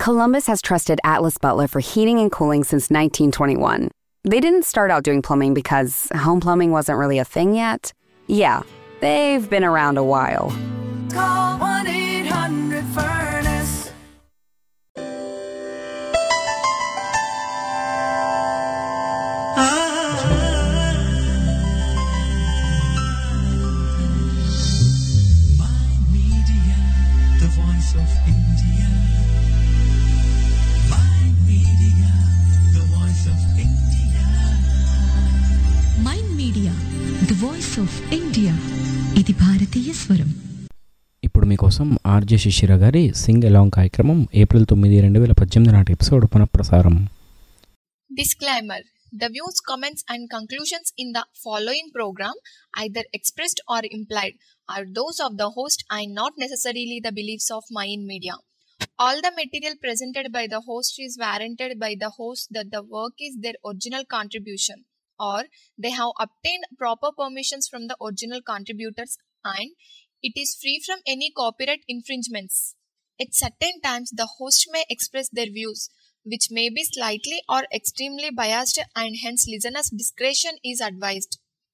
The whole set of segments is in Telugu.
Columbus has trusted Atlas Butler for heating and cooling since 1921. They didn't start out doing plumbing because home plumbing wasn't really a thing yet. Yeah, they've been around a while. Call 1 800 Furnace. Mind Media, the voice of India. Mind Media, the voice of India. Mind media the voice of India ఇది భారతీయ స్వరం ఇప్పుడు మీకోసం ఆర్జే శిశిర గారి సింగ్ అలాంగ్ కార్యక్రమం ఏప్రిల్ తొమ్మిది రెండు వేల పద్దెనిమిది నాటి ఎపిసోడ్ పునఃప్రసారం Disclaimer The views, comments, and conclusions in the following program, either expressed or implied, are those of the host and not necessarily the beliefs of Mayan Media. All the material presented by the host is warranted by the host that the work is their original contribution or they have obtained proper permissions from the original contributors and it is free from any copyright infringements. At certain times, the host may express their views, which may be slightly or extremely biased, and hence listeners' discretion is advised.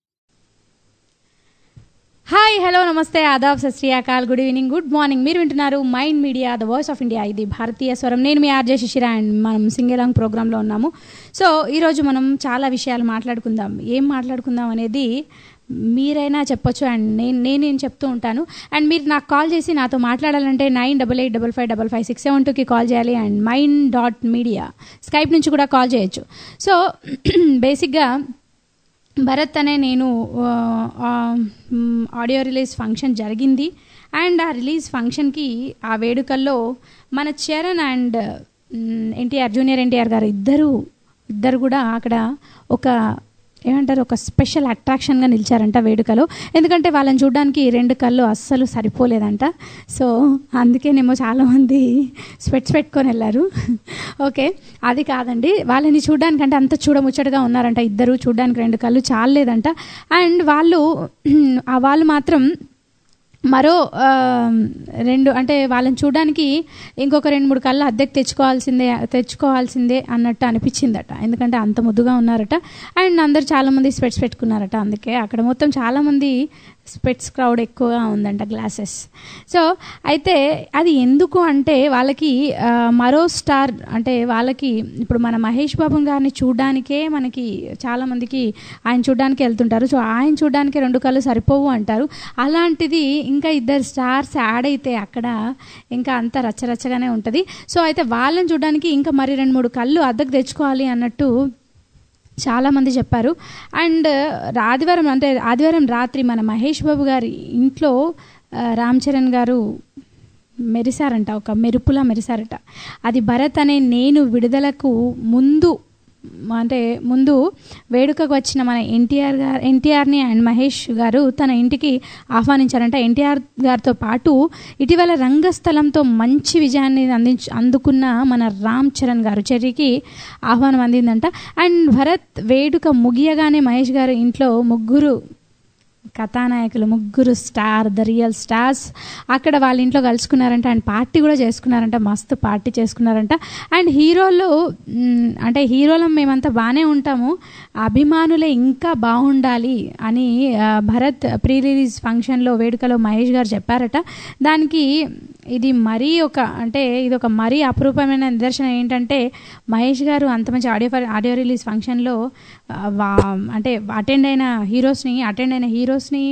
Hi hello నమస్తే ఆదాబ్ సత్ శ్రీ అకాల్ గుడ్ ఈవినింగ్ గుడ్ మార్నింగ్ మీరు వింటున్నారు Mind Media the voice of India ఇది భారతీయ స్వరం నేను మీ ఆర్జే శిశిర అండ్ మనం సింగేలాంగ్ ప్రోగ్రాంలో ఉన్నాము సో ఈరోజు మనం చాలా విషయాలు మాట్లాడుకుందాం ఏం మాట్లాడుకుందాం అనేది మీరైనా చెప్పొచ్చు అండ్ నేను నేనేం చెప్తూ ఉంటాను అండ్ మీరు నాకు కాల్ చేసి నాతో మాట్లాడాలంటే nine double eight double five double five six seven టూకి కాల్ చేయాలి and Mind dot Media Skype నుంచి కూడా కాల్ చేయొచ్చు సో బేసిక్గా భరత్ అనే నేను ఆ, ఆ, మ్, ఆడియో రిలీజ్ ఫంక్షన్ జరిగింది అండ్ ఆ రిలీజ్ ఫంక్షన్కి ఆ వేడుకల్లో మన చరణ్ అండ్ మ్, ఎన్టీఆర్ జూనియర్ ఎన్టీఆర్ గారు ఇద్దరు ఇద్దరు కూడా అక్కడ ఒక ఏమంటారు ఒక స్పెషల్ అట్రాక్షన్గా నిలిచారంట వేడుకలో ఎందుకంటే వాళ్ళని చూడడానికి రెండు కళ్ళు అస్సలు సరిపోలేదంట సో అందుకేనేమో చాలామంది స్పెట్స్ పెట్టుకొని వెళ్ళారు ఓకే అది కాదండి వాళ్ళని చూడడానికంటే అంత చూడముచ్చటగా ఉన్నారంట ఇద్దరు చూడడానికి రెండు కళ్ళు చాలేదంట అండ్ వాళ్ళు ఆ వాళ్ళు మాత్రం మరో ఆ, రెండు అంటే వాళ్ళని చూడడానికి ఇంకొక రెండు మూడు కళ్ళు అద్దెకు తెచ్చుకోవాల్సిందే తెచ్చుకోవాల్సిందే అన్నట్టు అనిపించిందట ఎందుకంటే అంత ముద్దుగా ఉన్నారట అండ్ అందరు చాలామంది స్పెట్స్ పెట్టుకున్నారట అందుకే అక్కడ మొత్తం చాలామంది స్పెట్స్ క్రౌడ్ ఎక్కువగా ఉందంట గ్లాసెస్ సో అయితే అది ఎందుకు అంటే వాళ్ళకి ఆ, మరో స్టార్ అంటే వాళ్ళకి ఇప్పుడు మన మహేష్ బాబు గారిని చూడడానికే మనకి చాలామందికి ఆయన చూడడానికి వెళ్తుంటారు సో ఆయన చూడడానికి రెండు కళ్ళు సరిపోవు అంటారు అలాంటిది ఇంకా ఇద్దరు స్టార్స్ యాడ్ అయితే అక్కడ ఇంకా అంత రచ్చరచ్చగానే ఉంటుంది సో అయితే వాళ్ళని చూడడానికి ఇంకా మరి రెండు మూడు కళ్ళు అద్దెకు తెచ్చుకోవాలి అన్నట్టు చాలామంది చెప్పారు అండ్ ఆదివారం అంటే ఆదివారం రాత్రి మన మహేష్ బాబు గారి ఇంట్లో ఆ, రామ్ చరణ్ గారు మెరిశారంట ఒక మెరుపులా మెరిశారట అది భరత్ అనే నేను విడుదలకు ముందు అంటే ముందు వేడుకకు వచ్చిన మన ఎన్టీఆర్ గారు ఎన్టీఆర్ని అండ్ మహేష్ గారు తన ఇంటికి ఆహ్వానించారంట ఎన్టీఆర్ గారితో పాటు ఇటీవల రంగస్థలంతో మంచి విజయాన్ని అందించ అందుకున్న మన రామ్ చరణ్ గారు చెర్రీకి ఆహ్వానం అందిందంట అండ్ భరత్ వేడుక ముగియగానే మహేష్ గారు ఇంట్లో ముగ్గురు కథానాయకులు ముగ్గురు స్టార్ ద రియల్ స్టార్స్ అక్కడ వాళ్ళ ఇంట్లో కలుసుకున్నారంట అండ్ పార్టీ కూడా చేసుకున్నారంట మస్తు పార్టీ చేసుకున్నారంట అండ్ హీరోలు మ్, అంటే హీరోలం మేమంతా బాగానే ఉంటాము అభిమానులే ఇంకా బాగుండాలి అని ఆ, భరత్ ప్రీ రిలీజ్ ఫంక్షన్లో వేడుకలో మహేష్ గారు చెప్పారట దానికి ఇది మరీ ఒక అంటే ఇది ఒక మరీ అపురూపమైన నిదర్శనం ఏంటంటే మహేష్ గారు అంత మంచి ఆడియో ఫ- ఆడియో రిలీజ్ ఫంక్షన్లో ఆ, వా- అంటే అటెండ్ అయిన హీరోస్ని అటెండ్ అయిన హీరోస్ని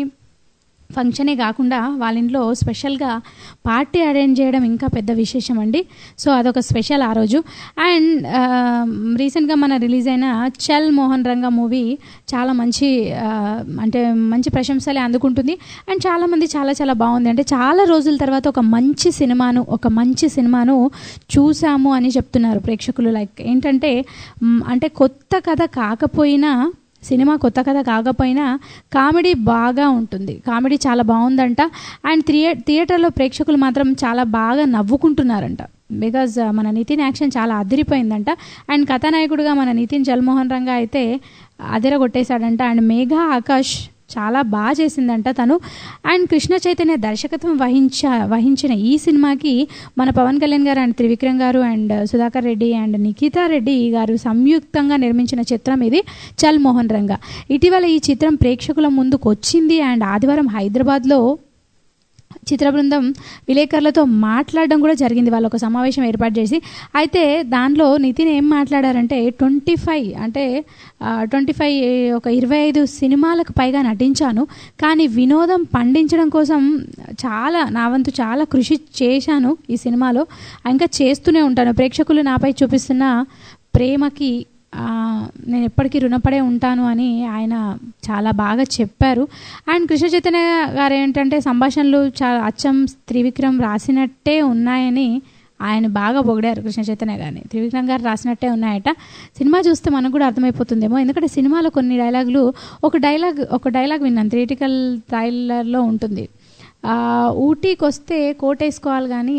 ఫంక్షనే కాకుండా వాళ్ళ ఇంట్లో స్పెషల్గా పార్టీ అరేంజ్ చేయడం ఇంకా పెద్ద విశేషం అండి సో అదొక స్పెషల్ ఆ రోజు అండ్ రీసెంట్గా మన రిలీజ్ అయిన చల్ మోహన్ రంగ మూవీ చాలా మంచి ఆ, అంటే మంచి ప్రశంసలే అందుకుంటుంది అండ్ చాలామంది చాలా చాలా బాగుంది అంటే చాలా రోజుల తర్వాత ఒక మంచి సినిమాను ఒక మంచి సినిమాను చూసాము అని చెప్తున్నారు ప్రేక్షకులు లైక్ ఏంటంటే మ్, అంటే కొత్త కథ కాకపోయినా సినిమా కొత్త కథ కాకపోయినా కామెడీ బాగా ఉంటుంది కామెడీ చాలా బాగుందంట అండ్ థియే థియేటర్లో ప్రేక్షకులు మాత్రం చాలా బాగా నవ్వుకుంటున్నారంట బికాజ్ మన నితిన్ యాక్షన్ చాలా అదిరిపోయిందంట అండ్ కథానాయకుడుగా మన నితిన్ జల్మోహన్ రంగా అయితే అదిర కొట్టేశాడంట అండ్ మేఘా ఆకాష్ చాలా బాగా చేసిందంట తను అండ్ కృష్ణ చైతన్య దర్శకత్వం వహించ వహించిన ఈ సినిమాకి మన పవన్ కళ్యాణ్ గారు అండ్ త్రివిక్రమ్ గారు అండ్ సుధాకర్ రెడ్డి అండ్ నిఖితా రెడ్డి గారు సంయుక్తంగా నిర్మించిన చిత్రం ఇది చల్ మోహన్ రంగా ఇటీవల ఈ చిత్రం ప్రేక్షకుల ముందుకు వచ్చింది అండ్ ఆదివారం హైదరాబాద్లో చిత్ర బృందం విలేకరులతో మాట్లాడడం కూడా జరిగింది వాళ్ళు ఒక సమావేశం ఏర్పాటు చేసి అయితే దానిలో నితిన్ ఏం మాట్లాడారంటే ట్వంటీ ఫైవ్ అంటే ట్వంటీ ఫైవ్ ఒక ఇరవై ఐదు సినిమాలకు పైగా నటించాను కానీ వినోదం పండించడం కోసం చాలా నా వంతు చాలా కృషి చేశాను ఈ సినిమాలో ఇంకా చేస్తూనే ఉంటాను ప్రేక్షకులు నాపై చూపిస్తున్న ప్రేమకి ఆ, నేను ఎప్పటికీ రుణపడే ఉంటాను అని ఆయన చాలా బాగా చెప్పారు అండ్ కృష్ణ చైతన్య గారు ఏంటంటే సంభాషణలు చాలా అచ్చం త్రివిక్రమ్ రాసినట్టే ఉన్నాయని ఆయన బాగా పొగిడారు కృష్ణ చైతన్య గారిని త్రివిక్రమ్ గారు రాసినట్టే ఉన్నాయట సినిమా చూస్తే మనకు కూడా అర్థమైపోతుందేమో ఎందుకంటే సినిమాలో కొన్ని డైలాగులు ఒక డైలాగ్ ఒక డైలాగ్ విన్నాను థియేటికల్ ట్రైలర్లో ఉంటుంది ఆ, ఊటీకి వస్తే కోటేసుకోవాలి కానీ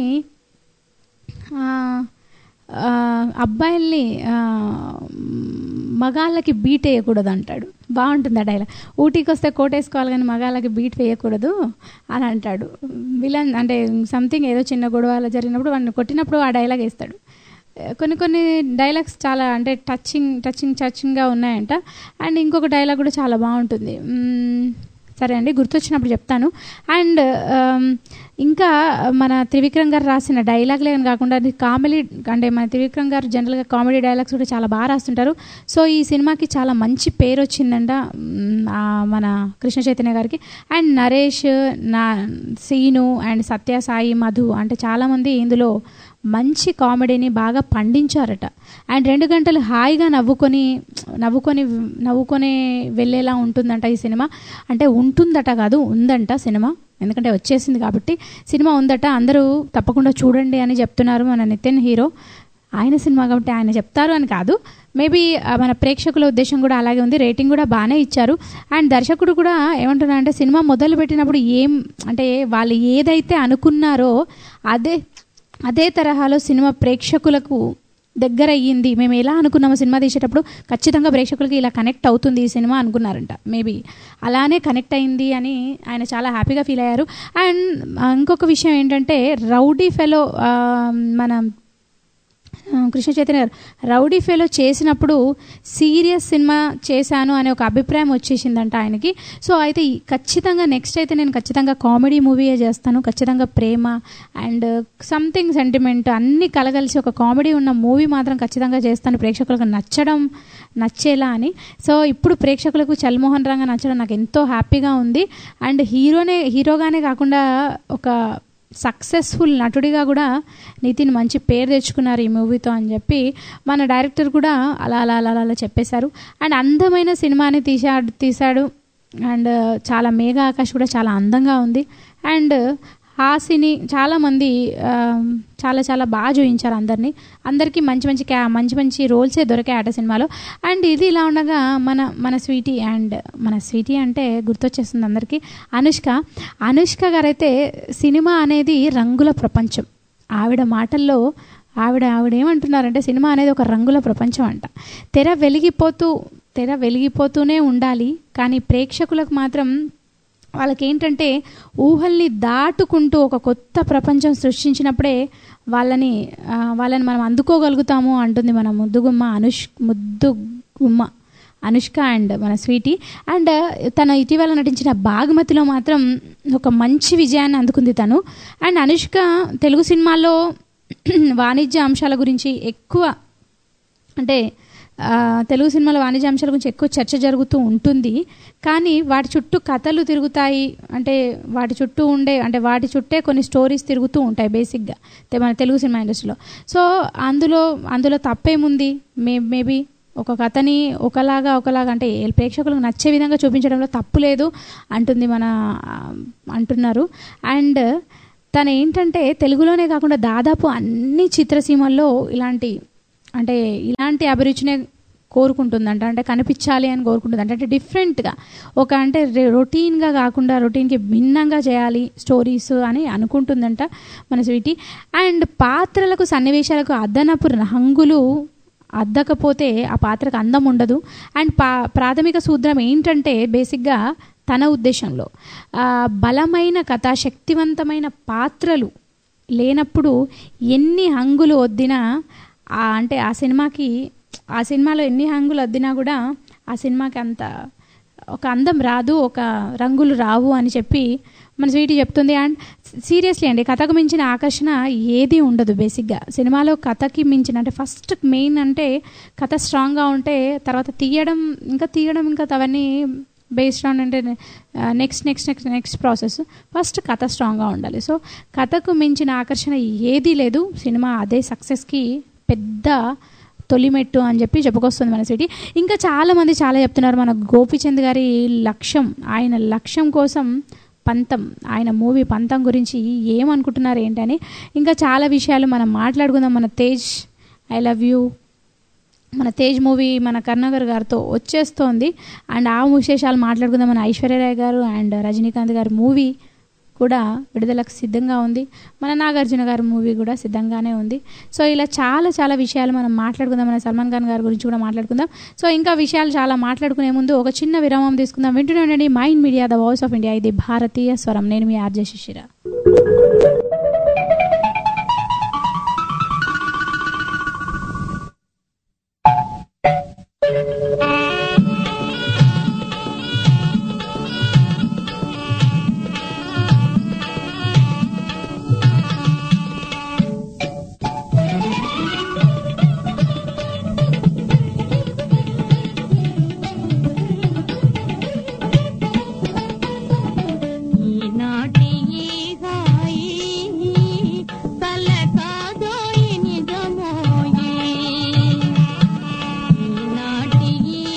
ఆ, ఆ, అబ్బాయిల్ని ఆ, మగాళ్ళకి బీట్ వేయకూడదు అంటాడు బాగుంటుంది ఆ డైలాగ్ ఊటీకి వస్తే కోటేసుకోవాలి కానీ మగాళ్ళకి బీట్ వేయకూడదు అని అంటాడు విలన్ అంటే సంథింగ్ ఏదో చిన్న గొడవ అలా జరిగినప్పుడు వాడిని కొట్టినప్పుడు ఆ డైలాగ్ వేస్తాడు కొన్ని కొన్ని డైలాగ్స్ చాలా అంటే టచింగ్ టచింగ్ టచింగ్గా ఉన్నాయంట అండ్ ఇంకొక డైలాగ్ కూడా చాలా బాగుంటుంది మ్మ్, సరే అండి గుర్తొచ్చినప్పుడు చెప్తాను అండ్ ఆమ్, ఇంకా మన త్రివిక్రమ్ గారు రాసిన డైలాగ్లే అని కాకుండా అది కామెడీ అంటే మన త్రివిక్రమ్ గారు జనరల్గా కామెడీ డైలాగ్స్ కూడా చాలా బాగా రాస్తుంటారు సో ఈ సినిమాకి చాలా మంచి పేరు వచ్చిందంట మ్, ఆ, మన కృష్ణ చైతన్య గారికి అండ్ నరేష్ నా సీను అండ్ సత్య సాయి మధు అంటే చాలామంది ఇందులో మంచి కామెడీని బాగా పండించారట అండ్ రెండు గంటలు హాయిగా నవ్వుకొని నవ్వుకొని నవ్వుకొని వెళ్ళేలా ఉంటుందంట ఈ సినిమా అంటే ఉంటుందట కాదు ఉందంట సినిమా ఎందుకంటే వచ్చేసింది కాబట్టి సినిమా ఉందట అందరూ తప్పకుండా చూడండి అని చెప్తున్నారు మన నితిన్ హీరో ఆయన సినిమా కాబట్టి ఆయన చెప్తారు అని కాదు మేబీ మన ప్రేక్షకుల ఉద్దేశం కూడా అలాగే ఉంది రేటింగ్ కూడా బాగానే ఇచ్చారు అండ్ దర్శకుడు కూడా ఏమంటున్నా అంటే సినిమా మొదలు పెట్టినప్పుడు ఏం అంటే వాళ్ళు ఏదైతే అనుకున్నారో అదే అదే తరహాలో సినిమా ప్రేక్షకులకు దగ్గర అయ్యింది మేము ఎలా అనుకున్నామో సినిమా తీసేటప్పుడు ఖచ్చితంగా ప్రేక్షకులకి ఇలా కనెక్ట్ అవుతుంది ఈ సినిమా అనుకున్నారంట మేబీ అలానే కనెక్ట్ అయింది అని ఆయన చాలా హ్యాపీగా ఫీల్ అయ్యారు అండ్ ఇంకొక విషయం ఏంటంటే రౌడీ ఫెలో మన ఆ, కృష్ణ చైతన్య గారు రౌడీ ఫెలో చేసినప్పుడు సీరియస్ సినిమా చేశాను అనే ఒక అభిప్రాయం వచ్చేసిందంట ఆయనకి సో అయితే ఈ- ఖచ్చితంగా నెక్స్ట్ అయితే నేను ఖచ్చితంగా కామెడీ మూవీయే చేస్తాను ఖచ్చితంగా ప్రేమ అండ్ సంథింగ్ సెంటిమెంట్ అన్నీ కలగలిసి ఒక కామెడీ ఉన్న మూవీ మాత్రం ఖచ్చితంగా చేస్తాను ప్రేక్షకులకు నచ్చడం నచ్చేలా అని సో ఇప్పుడు ప్రేక్షకులకు చల్మోహన్ రంగా నచ్చడం నాకు ఎంతో హ్యాపీగా ఉంది అండ్ హీరోనే హీరోగానే కాకుండా ఒక సక్సెస్ఫుల్ నటుడిగా కూడా నితిన్ మంచి పేరు తెచ్చుకున్నారు ఈ మూవీతో అని చెప్పి మన డైరెక్టర్ కూడా అలా అలా అలా అలా చెప్పేశారు అండ్ అందమైన సినిమాని తీశాడు తీశాడు అండ్ చాలా మేఘ ఆకాష్ కూడా చాలా అందంగా ఉంది అండ్ హాసిని చాలామంది ఆ, చాలా చాలా బాగా చూపించారు అందరినీ అందరికీ మంచి మంచి క్యా మంచి మంచి రోల్సే దొరికాయి ఆట సినిమాలో అండ్ ఇది ఇలా ఉండగా మన మన స్వీటీ అండ్ మన స్వీటీ అంటే గుర్తొచ్చేస్తుంది అందరికీ అనుష్క అనుష్క గారైతే సినిమా అనేది రంగుల ప్రపంచం ఆవిడ మాటల్లో ఆవిడ ఆవిడ ఏమంటున్నారంటే సినిమా అనేది ఒక రంగుల ప్రపంచం అంట తెర వెలిగిపోతూ తెర వెలిగిపోతూనే ఉండాలి కానీ ప్రేక్షకులకు మాత్రం వాళ్ళకి ఏంటంటే ఊహల్ని దాటుకుంటూ ఒక కొత్త ప్రపంచం సృష్టించినప్పుడే వాళ్ళని ఆ, వాళ్ళని మనం అందుకోగలుగుతాము అంటుంది మన ముద్దుగుమ్మ అనుష్ ముద్దుగుమ్మ అనుష్క అండ్ మన స్వీటీ అండ్ తన ఇటీవల నటించిన బాగుమతిలో మాత్రం ఒక మంచి విజయాన్ని అందుకుంది తను అండ్ అనుష్క తెలుగు సినిమాల్లో వాణిజ్య అంశాల గురించి ఎక్కువ అంటే ఆ, తెలుగు సినిమాల వాణిజ్య అంశాల గురించి ఎక్కువ చర్చ జరుగుతూ ఉంటుంది కానీ వాటి చుట్టూ కథలు తిరుగుతాయి అంటే వాటి చుట్టూ ఉండే అంటే వాటి చుట్టే కొన్ని స్టోరీస్ తిరుగుతూ ఉంటాయి బేసిక్గా తె- మన తెలుగు సినిమా ఇండస్ట్రీలో సో అందులో అందులో తప్పేముంది మే మేబీ ఒక కథని ఒకలాగా ఒకలాగా అంటే ఏ ప్రేక్షకులకు నచ్చే విధంగా చూపించడంలో తప్పు లేదు అంటుంది మన ఆ, అంటున్నారు అండ్ తను ఏంటంటే తెలుగులోనే కాకుండా దాదాపు అన్ని చిత్రసీమల్లో ఇలాంటి అంటే ఇలాంటి అభిరుచినే కోరుకుంటుందంట అంటే కనిపించాలి అని కోరుకుంటుంది అంటే డిఫరెంట్గా ఒక అంటే రె- రొటీన్గా కాకుండా రొటీన్కి భిన్నంగా చేయాలి స్టోరీస్ అని అనుకుంటుందంట మన స్వీటీ అండ్ పాత్రలకు సన్నివేశాలకు అదనపు హంగులు అద్దకపోతే ఆ పాత్రకు అందం ఉండదు అండ్ పా ప్రాథమిక సూత్రం ఏంటంటే బేసిక్గా తన ఉద్దేశంలో ఆ, బలమైన కథ శక్తివంతమైన పాత్రలు లేనప్పుడు ఎన్ని హంగులు వద్దినా ఆ అంటే ఆ సినిమాకి ఆ సినిమాలో ఎన్ని హంగులు వద్దినా కూడా ఆ సినిమాకి అంత ఒక అందం రాదు ఒక రంగులు రావు అని చెప్పి మన స్వీటీ చెప్తుంది అండ్ సీరియస్లీ అండి కథకు మించిన ఆకర్షణ ఏది ఉండదు బేసిక్గా సినిమాలో కథకి మించిన అంటే ఫస్ట్ మెయిన్ అంటే కథ స్ట్రాంగ్గా ఉంటే తర్వాత తీయడం ఇంకా తీయడం ఇంకా అవన్నీ బేస్డ్ ఆన్ అంటే next next next next process first కథ స్ట్రాంగ్గా ఉండాలి సో కథకు మించిన ఆకర్షణ ఏదీ లేదు సినిమా అదే సక్సెస్కి పెద్ద తొలిమెట్టు అని చెప్పి చెప్పుకొస్తుంది మన సిటీ ఇంకా చాలామంది చాలా చెప్తున్నారు మన గోపిచంద్ గారి లక్ష్యం ఆయన లక్ష్యం కోసం పంతం ఆయన మూవీ పంతం గురించి ఏమనుకుంటున్నారు ఏంటని ఇంకా చాలా విషయాలు మనం మాట్లాడుకుందాం మన తేజ్ ఐ లవ్ యూ మన తేజ్ మూవీ మన కరుణాకర్ గారితో వచ్చేస్తోంది అండ్ ఆ విశేషాలు మాట్లాడుకుందాం మన ఐశ్వర్యరాయ్ గారు అండ్ రజనీకాంత్ గారి మూవీ కూడా విడుదలకు సిద్ధంగా ఉంది మన నాగార్జున గారి మూవీ కూడా సిద్ధంగానే ఉంది సో ఇలా చాలా చాలా విషయాలు మనం మాట్లాడుకుందాం మన సల్మాన్ ఖాన్ గారి గురించి కూడా మాట్లాడుకుందాం సో ఇంకా విషయాలు చాలా మాట్లాడుకునే ముందు ఒక చిన్న విరామం తీసుకుందాం వింటూనే ఉండండి Mind Media the voice of India ఇది భారతీయ స్వరం నేను మీ ఆర్జే శిశిర ఈనాటి ఈ హాయి పలకాదోయి నిజమోయి ఈనాటి ఈ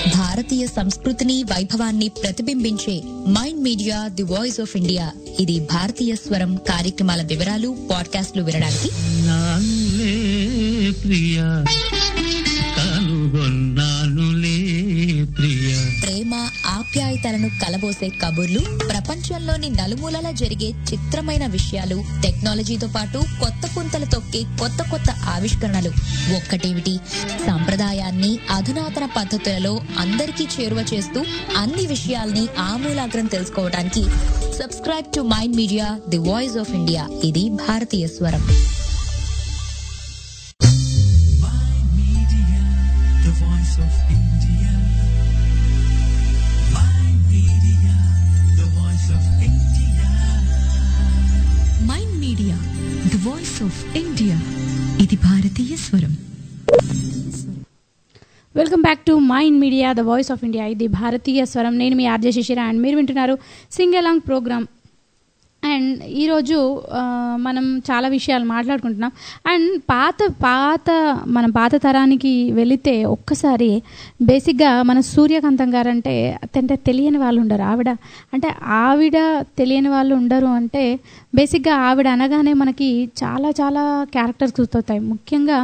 భారతీయ సంస్కృతిని వైభవాన్ని ప్రతిబింబించే Mind media the voice of India ఇది భారతీయ స్వరం కార్యక్రమాల వివరాలు పాడ్కాస్ట్లు వినడానికి నానులే ప్రియ కనుగొన్నానులే ప్రియ ప్రేమ ఆప్యాయతలను కలబోసే కబుర్లు ప్రపంచంలోని నలుమూలలా జరిగే చిత్రమైన విషయాలు టెక్నాలజీతో పాటు కొత్త పుంతలు తొక్కే కొత్త కొత్త ఆవిష్కరణలు ఒక్కటేమిటి సంప్రదాయాన్ని అధునాతన పద్ధతులలో అందరికీ చేరువ చేస్తూ అన్ని విషయాల్ని ఆమూలాగ్రం తెలుసుకోవడానికి subscribe to Mind media the voice of India ఇది భారతీయ స్వరం Media, the voice of India. My media, the voice of India. Mind Media the voice of India ఇది భారతీయ స్వరం welcome back to Mind Media the voice of India ఇది భారతీయ స్వరం నేను మీ ఆర్జే శిశిర అండ్ మీరు వింటున్నారు సింగలాంగ్ ప్రోగ్రామ్ అండ్ ఈరోజు ఆ, మనం చాలా విషయాలు మాట్లాడుకుంటున్నాం అండ్ పాత పాత మన పాత తరానికి వెళితే ఒక్కసారి బేసిక్గా మన సూర్యకాంతం గారు అంటే అంటే తెలియని వాళ్ళు ఉండరు ఆవిడ అంటే ఆవిడ తెలియని వాళ్ళు ఉండరు అంటే బేసిక్గా ఆవిడ అనగానే మనకి చాలా చాలా క్యారెక్టర్స్ గుర్తవుతాయి ముఖ్యంగా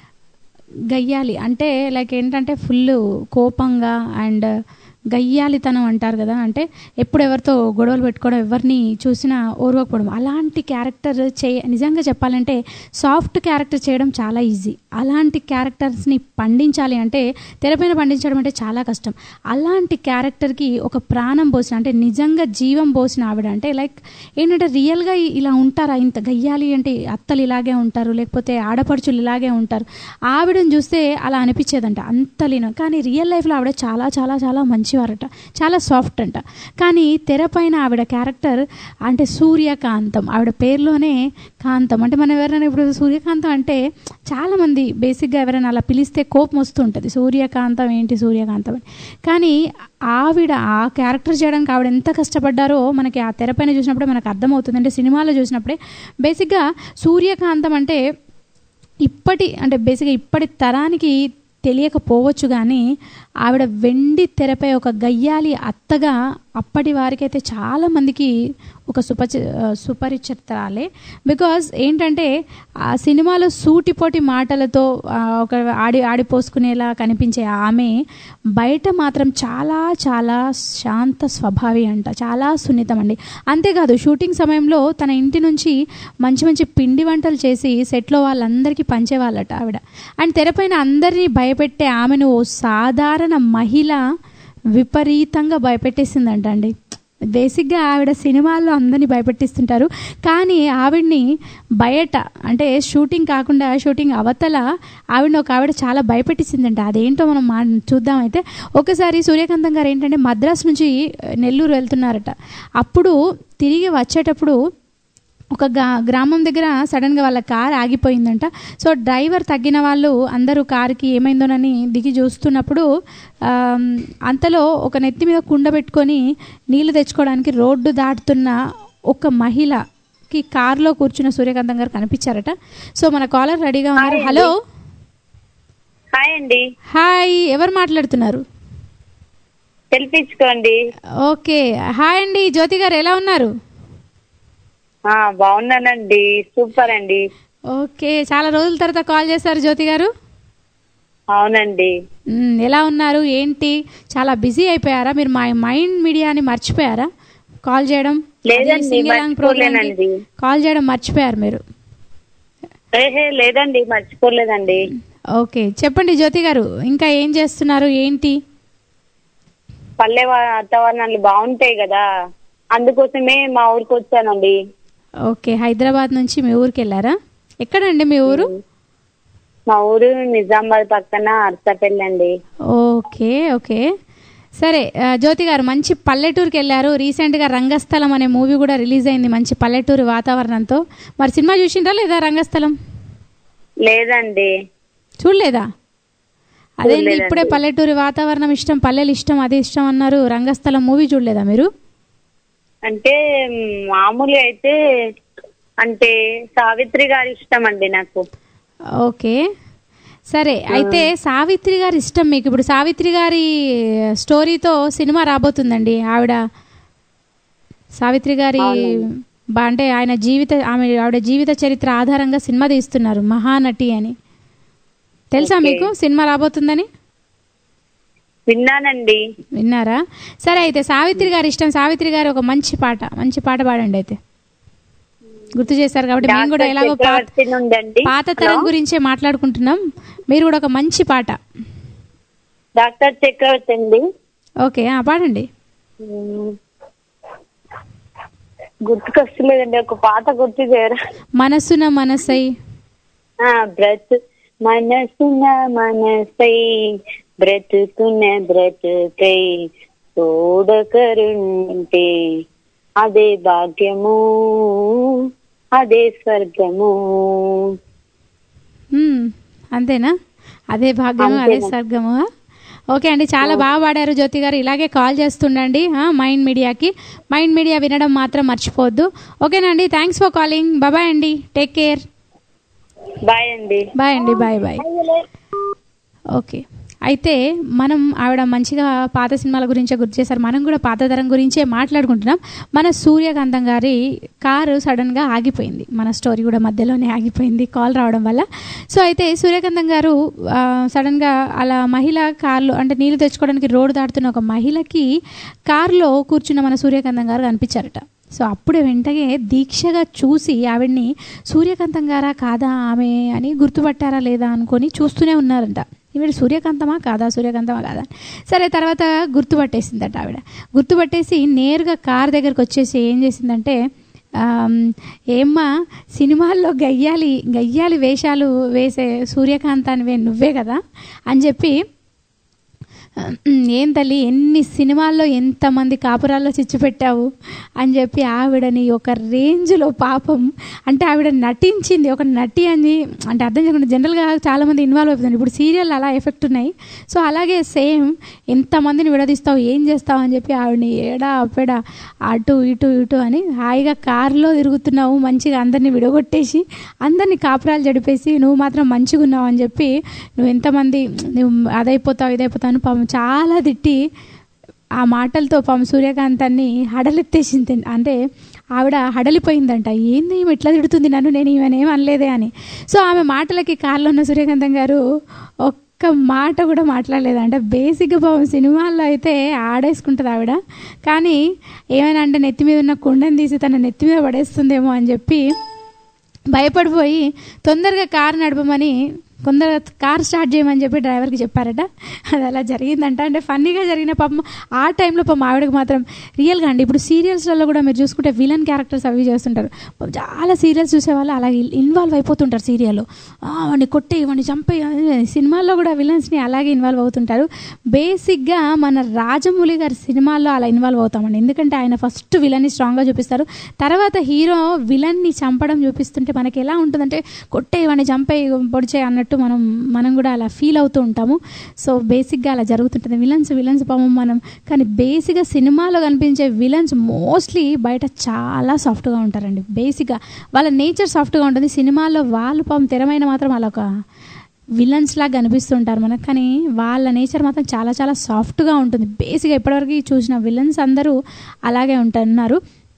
గయ్యాలి అంటే లైక్ ఏంటంటే ఫుల్ కోపంగా అండ్ గయ్యాలితనం అంటారు కదా అంటే ఎప్పుడు ఎవరితో గొడవలు పెట్టుకోవడం ఎవరిని చూసినా ఓర్వకపోవడం అలాంటి క్యారెక్టర్ చే నిజంగా చెప్పాలంటే సాఫ్ట్ క్యారెక్టర్ చేయడం చాలా ఈజీ అలాంటి క్యారెక్టర్స్ని పండించాలి అంటే తెరపైన పండించడం అంటే చాలా కష్టం అలాంటి క్యారెక్టర్కి ఒక ప్రాణం పోసిన అంటే నిజంగా జీవం పోసిన ఆవిడ అంటే లైక్ ఏంటంటే రియల్గా ఇలా ఉంటారా ఇంత గయ్యాలి అంటే అత్తలు ఇలాగే ఉంటారు లేకపోతే ఆడపడుచులు ఇలాగే ఉంటారు ఆవిడని చూస్తే అలా అనిపించేదంట అంత లీనం కానీ రియల్ లైఫ్లో ఆవిడ చాలా చాలా చాలా మంచివారట చాలా సాఫ్ట్ అంట కానీ తెరపైన ఆవిడ క్యారెక్టర్ అంటే సూర్యకాంతం ఆవిడ పేరులోనే కాంతం అంటే మనం ఎవరైనా ఇప్పుడు సూర్యకాంతం అంటే చాలామంది బేసిక్గా ఎవరైనా అలా పిలిస్తే కోపం వస్తూ ఉంటుంది సూర్యకాంతం ఏంటి సూర్యకాంతం అని కానీ ఆవిడ ఆ క్యారెక్టర్ చేయడానికి ఆవిడ ఎంత కష్టపడ్డారో మనకి ఆ తెరపైన చూసినప్పుడే మనకు అర్థమవుతుంది అంటే సినిమాలో చూసినప్పుడే బేసిక్గా సూర్యకాంతం అంటే ఇప్పటి అంటే బేసిక్గా ఇప్పటి తరానికి తెలియకపోవచ్చు కానీ ఆవిడ వెండి తెరపై ఒక గయ్యాలి అత్తగా అప్పటి వారికైతే చాలామందికి ఒక సుపచి సుపరిచిత్రాలే బికాజ్ ఏంటంటే ఆ సినిమాలో సూటిపోటి మాటలతో ఆ, ఒక ఆడి ఆడిపోసుకునేలా కనిపించే ఆమె బయట మాత్రం చాలా చాలా శాంత స్వభావి అంట చాలా సున్నితం అండి అంతేకాదు షూటింగ్ సమయంలో తన ఇంటి నుంచి మంచి మంచి పిండి వంటలు చేసి సెట్లో వాళ్ళందరికీ పంచేవాళ్ళట ఆవిడ అండ్ తెరపైన అందరినీ భయపెట్టే ఆమెను ఓ సాధారణ మహిళ విపరీతంగా భయపెట్టేసిందంట అండి బేసిక్గా ఆవిడ సినిమాల్లో అందరినీ భయపెట్టిస్తుంటారు కానీ ఆవిడ్ని బయట అంటే షూటింగ్ కాకుండా షూటింగ్ అవతల ఆవిడని ఒక ఆవిడ చాలా భయపెట్టించిందంట అదేంటో మనం మా చూద్దాం అయితే ఒకసారి సూర్యకాంతం గారు ఏంటంటే మద్రాస్ నుంచి నెల్లూరు వెళ్తున్నారట అప్పుడు తిరిగి వచ్చేటప్పుడు ఒక గా గ్రామం దగ్గర సడన్గా వాళ్ళ కార్ ఆగిపోయిందంట సో డ్రైవర్ తగ్గిన వాళ్ళు అందరూ కారుకి ఏమైందోనని దిగి చూస్తున్నప్పుడు ఆమ్, అంతలో ఒక నెత్తి మీద కుండ పెట్టుకొని నీళ్లు తెచ్చుకోవడానికి రోడ్డు దాటుతున్న ఒక మహిళకి కారులో కూర్చున్న సూర్యకాంతం గారు కనిపించారట సో మన కాలర్ రెడీగా ఉన్నారు హలో హాయ్ అండి హాయ్ ఎవరు మాట్లాడుతున్నారు తెలిపించుకోండి ఓకే హాయ్ అండి జ్యోతి గారు ఎలా ఉన్నారు ఆ, బాగున్నానండి సూపర్ అండి ఓకే చాలా రోజుల తర్వాత కాల్ చేశారు జ్యోతి గారు అవునండి మ్, ఎలా ఉన్నారు ఏంటి చాలా బిజీ అయిపోయారా మీరు మా మైండ్ మీడియాని మర్చిపోయారా కాల్ చేయడం లేదండి, అది సింగిలాంగ్ ప్రోగ్రామ్కి మర్చిపోలేనండి. కాల్ చేయడం మర్చిపోయారు మీరు ఏహే లేదండి మర్చిపోలేదండి ఓకే చెప్పండి జ్యోతి గారు ఇంకా ఏం చేస్తున్నారు ఏంటి పల్లె వాతావరణాలు బాగుంటాయి కదా అందుకోసమే మా ఊరికి వచ్చానండి ఓకే హైదరాబాద్ నుంచి మీ ఊరికి వెళ్ళారా ఎక్కడండి మీ ఊరు మా ఊరు నిజామాబాద్ పక్కన అర్సపల్లి అండి ఓకే ఓకే సరే ఆ, జ్యోతి గారు మంచి పల్లెటూరుకి వెళ్ళారు రీసెంట్గా రంగస్థలం అనే మూవీ కూడా రిలీజ్ అయింది మంచి పల్లెటూరు వాతావరణంతో మరి సినిమా చూసిండ్రా లేదా రంగస్థలం లేదండి చూడలేదా అదేంటి చూడలేదండి. ఇప్పుడే పల్లెటూరి వాతావరణం ఇష్టం పల్లెలు ఇష్టం అది ఇష్టం అన్నారు రంగస్థలం మూవీ చూడలేదా మీరు అంటే మామూలుగా అయితే అంటే సావిత్రి గారి ఇష్టం అండి నాకు ఓకే సరే అయితే సావిత్రి గారి ఇష్టం మీకు ఇప్పుడు సావిత్రి గారి స్టోరీతో సినిమా రాబోతుందండి ఆవిడ సావిత్రి గారి బా- అంటే ఆయన జీవిత ఆమె ఆవిడ జీవిత చరిత్ర ఆధారంగా సినిమా తీస్తున్నారు మహానటి అని తెలుసా ఓకే. మీకు సినిమా రాబోతుందని విన్నానండి విన్నారా సరే అయితే సావిత్రి గారి ఇష్టం సావిత్రి గారి ఒక మంచి పాట మంచి పాట పాడండి అయితే గుర్తు చేశారు కాబట్టి మేము కూడా డాక్టర్ ఎలాగో పాత చక్రవర్తి నుండండి పాత తరం హలో? గురించే మాట్లాడుకుంటున్నాం మీరు కూడా ఒక మంచి పాట డాక్టర్ చక్రవర్తి అండి ఓకే ఆ పాడండి ఉమ్. గుర్తుకొస్తలేదండి ఒక పాట గుర్తు చేయరా మనసున మనసై ఆ, బ్రతు మనసున మనసై బ్రతుకున బ్రతుకై తోడకరుంటే అదే భాగ్యము అదే స్వర్గము మ్మ్. అంతేనా అదే భాగ్యము అదే అంతేనా. స్వర్గము ఓకే అండి చాలా బాగా పాడారు జ్యోతి గారు ఇలాగే కాల్ చేస్తుండండి ఆ, మైండ్ మీడియాకి మైండ్ మీడియా వినడం మాత్రం మర్చిపోవద్దు ఓకేనండి థ్యాంక్స్ ఫర్ కాలింగ్ బాయ్ అండి టేక్ కేర్ బాయ్ అండి బాయ్ అండి బాయ్ బాయ్ ఓకే అయితే మనం ఆవిడ మంచిగా పాత సినిమాల గురించే గుర్తు చేశారు మనం కూడా పాత తరం గురించే మాట్లాడుకుంటున్నాం మన సూర్యకాంతం గారి కారు సడన్గా ఆగిపోయింది మన స్టోరీ కూడా మధ్యలోనే ఆగిపోయింది కాల్ రావడం వల్ల సో అయితే సూర్యకాంతం గారు ఆ, సడన్గా అలా మహిళ కార్లో అంటే నీళ్లు తెచ్చుకోవడానికి రోడ్డు దాటుతున్న ఒక మహిళకి కారులో కూర్చున్న మన సూర్యకాంతం గారు కనిపించారట సో అప్పుడు వెంటనే దీక్షగా చూసి ఆవిడ్ని సూర్యకాంతం గారా కాదా ఆమె అని గుర్తుపట్టారా లేదా అనుకొని చూస్తూనే ఉన్నారంట ఈవిడ సూర్యకాంతమా కాదా సూర్యకాంతమా కాదా సరే తర్వాత గుర్తుపట్టేసిందట ఆవిడ గుర్తుపట్టేసి నేరుగా కార్ దగ్గరకు వచ్చేసి ఏం చేసిందంటే ఆమ్, ఏమ్మా సినిమాల్లో గయ్యాలి గయ్యాలి వేషాలు వేసే సూర్యకాంతానివే నువ్వే కదా అని చెప్పి ఏం తల్లి ఎన్ని సినిమాల్లో ఎంతమంది కాపురాల్లో చిచ్చు పెట్టావు అని చెప్పి ఆవిడని ఒక రేంజ్లో పాపం అంటే ఆవిడ నటించింది ఒక నటి అని అంటే అర్థం చేసుకుంటే జనరల్గా చాలామంది ఇన్వాల్వ్ అవుతుంది ఇప్పుడు సీరియల్ అలా ఎఫెక్ట్ ఉన్నాయి సో అలాగే సేమ్ ఎంతమందిని విడదీస్తావు ఏం చేస్తావు అని చెప్పి ఆవిడని ఏడా అప్పెడా అటు ఇటు ఇటు అని హాయిగా కారులో తిరుగుతున్నావు మంచిగా అందరినీ విడగొట్టేసి అందరినీ కాపురాలు జడిపేసి నువ్వు మాత్రం మంచిగా ఉన్నావు అని చెప్పి నువ్వు ఎంతమంది నువ్వు అదైపోతావు ఇదైపోతావు అని పాపం చాలా తిట్టి ఆ మాటలతో పాపం సూర్యకాంతాన్ని హడలెత్తేసింది అంటే ఆవిడ హడలిపోయిందంట ఏంది ఈమె ఇట్లా తిడుతుంది నన్ను నేను ఈమెనేం అనలేదే అని సో ఆమె మాటలకి కారులో ఉన్న సూర్యకాంతం గారు ఒక్క మాట కూడా మాట్లాడలేదు అంటే బేసిక్గా పాపం సినిమాల్లో అయితే ఆడేసుకుంటుంది ఆవిడ కానీ ఏమైనా అంటే నెత్తి మీద ఉన్న కుండని తీసి తన నెత్తి మీద పడేస్తుందేమో అని చెప్పి భయపడిపోయి తొందరగా కారు నడపమని కొందరు కార్ స్టార్ట్ చేయమని చెప్పి డ్రైవర్కి చెప్పారట అది అలా జరిగిందంట అంటే ఫన్నీగా జరిగిన పాపం ఆ టైంలో పాపం ఆవిడకి మాత్రం రియల్గా అండి ఇప్పుడు సీరియల్స్లలో కూడా మీరు చూసుకుంటే విలన్ క్యారెక్టర్స్ అవి చేస్తుంటారు పాపం చాలా సీరియల్స్ చూసేవాళ్ళు అలా ఇన్వాల్వ్ అయిపోతుంటారు సీరియల్లో వాడిని కొట్టి వాడిని చంపే సినిమాల్లో కూడా విలన్స్ని అలాగే ఇన్వాల్వ్ అవుతుంటారు బేసిక్గా మన రాజమౌళి గారి సినిమాల్లో అలా ఇన్వాల్వ్ అవుతామండి ఎందుకంటే ఆయన ఫస్ట్ విలన్ని స్ట్రాంగ్గా చూపిస్తారు తర్వాత హీరో విలన్ని చంపడం చూపిస్తుంటే మనకి ఎలా ఉంటుందంటే కొట్టే వాడిని చంపే పొడిచే అన్నట్టు మనం మనం కూడా అలా ఫీల్ అవుతూ ఉంటాము సో బేసిక్గా అలా జరుగుతుంటుంది విలన్స్ విలన్స్ పాపం మనం కానీ బేసిక్గా సినిమాలో కనిపించే విలన్స్ మోస్ట్లీ బయట చాలా సాఫ్ట్గా ఉంటారండి బేసిక్గా వాళ్ళ నేచర్ సాఫ్ట్గా ఉంటుంది సినిమాల్లో వాళ్ళు పాపం తెరమైన మాత్రం వాళ్ళ ఒక విలన్స్ లాగా కనిపిస్తుంటారు మనకు కానీ వాళ్ళ నేచర్ మాత్రం చాలా చాలా సాఫ్ట్గా ఉంటుంది బేసిక్గా ఇప్పటివరకు చూసిన విలన్స్ అందరూ అలాగే ఉంటున్నారు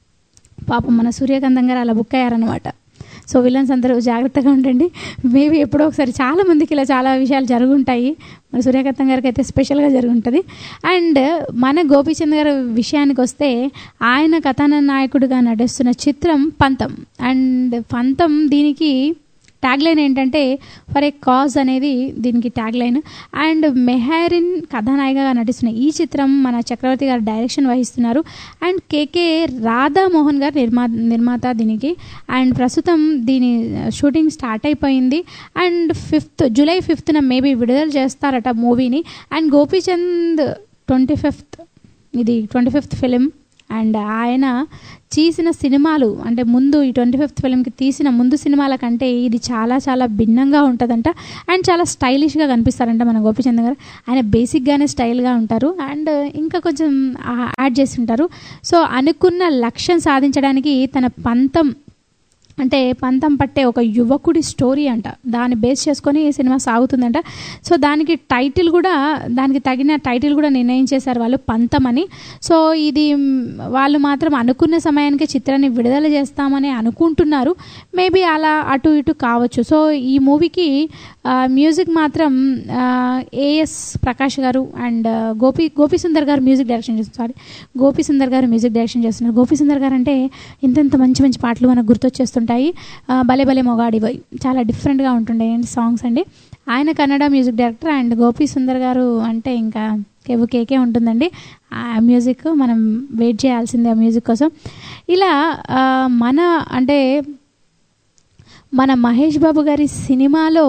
పాపం మన సూర్యకాంతం గారు అలా బుక్ అయ్యారనమాట సో విలన్స్ అందరూ జాగ్రత్తగా ఉండండి మేబీ ఎప్పుడో ఒకసారి చాలా మందికి ఇలా చాలా విషయాలు జరుగుంటాయి మన సూర్యకాంతం గారికి అయితే స్పెషల్గా జరుగుంటుంది అండ్ మన గోపీచంద్ గారి విషయానికి వస్తే ఆయన కథాన నాయకుడిగా నటిస్తున్న చిత్రం పంతం అండ్ పంతం దీనికి ట్యాగ్ లైన్ ఏంటంటే ఫర్ ఏ కాజ్ అనేది దీనికి ట్యాగ్ లైన్ అండ్ మెహారిన్ కథానాయికగా నటిస్తున్న ఈ చిత్రం మన చక్రవర్తి గారు డైరెక్షన్ వహిస్తున్నారు అండ్ కేకే రాధామోహన్ గారు నిర్మా నిర్మాత దీనికి అండ్ ప్రస్తుతం దీని షూటింగ్ స్టార్ట్ అయిపోయింది అండ్ ఫిఫ్త్ జూలై ఫిఫ్త్న మేబీ విడుదల చేస్తారట మూవీని అండ్ గోపీచంద్ ట్వంటీ ఫిఫ్త్ ఇది ట్వంటీ ఫిఫ్త్ ఫిలిం అండ్ ఆయన తీసిన సినిమాలు అంటే ముందు ఈ ట్వంటీ ఫిఫ్త్ ఫిల్మ్కి తీసిన ముందు సినిమాల కంటే ఇది చాలా చాలా భిన్నంగా ఉంటుందంట అండ్ చాలా స్టైలిష్గా కనిపిస్తారంట మన గోపిచంద్ గారు ఆయన బేసిక్గానే స్టైల్గా ఉంటారు అండ్ ఇంకా కొంచెం యాడ్ చేసి ఉంటారు సో అనుకున్న లక్ష్యం సాధించడానికి తన పంతం అంటే పంతం పట్టే ఒక యువకుడి స్టోరీ అంట దాన్ని బేస్ చేసుకొని ఈ సినిమా సాగుతుందంట సో దానికి టైటిల్ కూడా దానికి తగిన టైటిల్ కూడా నిర్ణయించేశారు వాళ్ళు పంతం అని సో ఇది మ్, వాళ్ళు మాత్రం అనుకున్న సమయానికి చిత్రాన్ని విడుదల చేస్తామని అనుకుంటున్నారు మేబీ అలా అటు ఇటు కావచ్చు సో ఈ మూవీకి మ్యూజిక్ మాత్రం ఏఎస్ ప్రకాష్ గారు అండ్ గోపి గోపి సుందర్ గారు మ్యూజిక్ డైరెక్షన్ చేస్తున్నారు సారీ గోపి సుందర్ గారు మ్యూజిక్ డైరెక్షన్ చేస్తున్నారు గోపి సుందర్ గారు అంటే ఇంత మంచి మంచి పాటలు మనకు గుర్తొచ్చేస్తుంటాయి ఆ, భలే భలే మొగాడివై చాలా డిఫరెంట్గా ఉంటుండే సాంగ్స్ అండి ఆయన Kannada music director and Gopi Sundar గారు అంటే ఇంకా కేవు కేకే ఉంటుందండి ఆ మ్యూజిక్ మనం వెయిట్ చేయాల్సిందే ఆ మ్యూజిక్ కోసం ఇలా ఆ, మన అంటే మన మహేష్ బాబు గారి సినిమాలో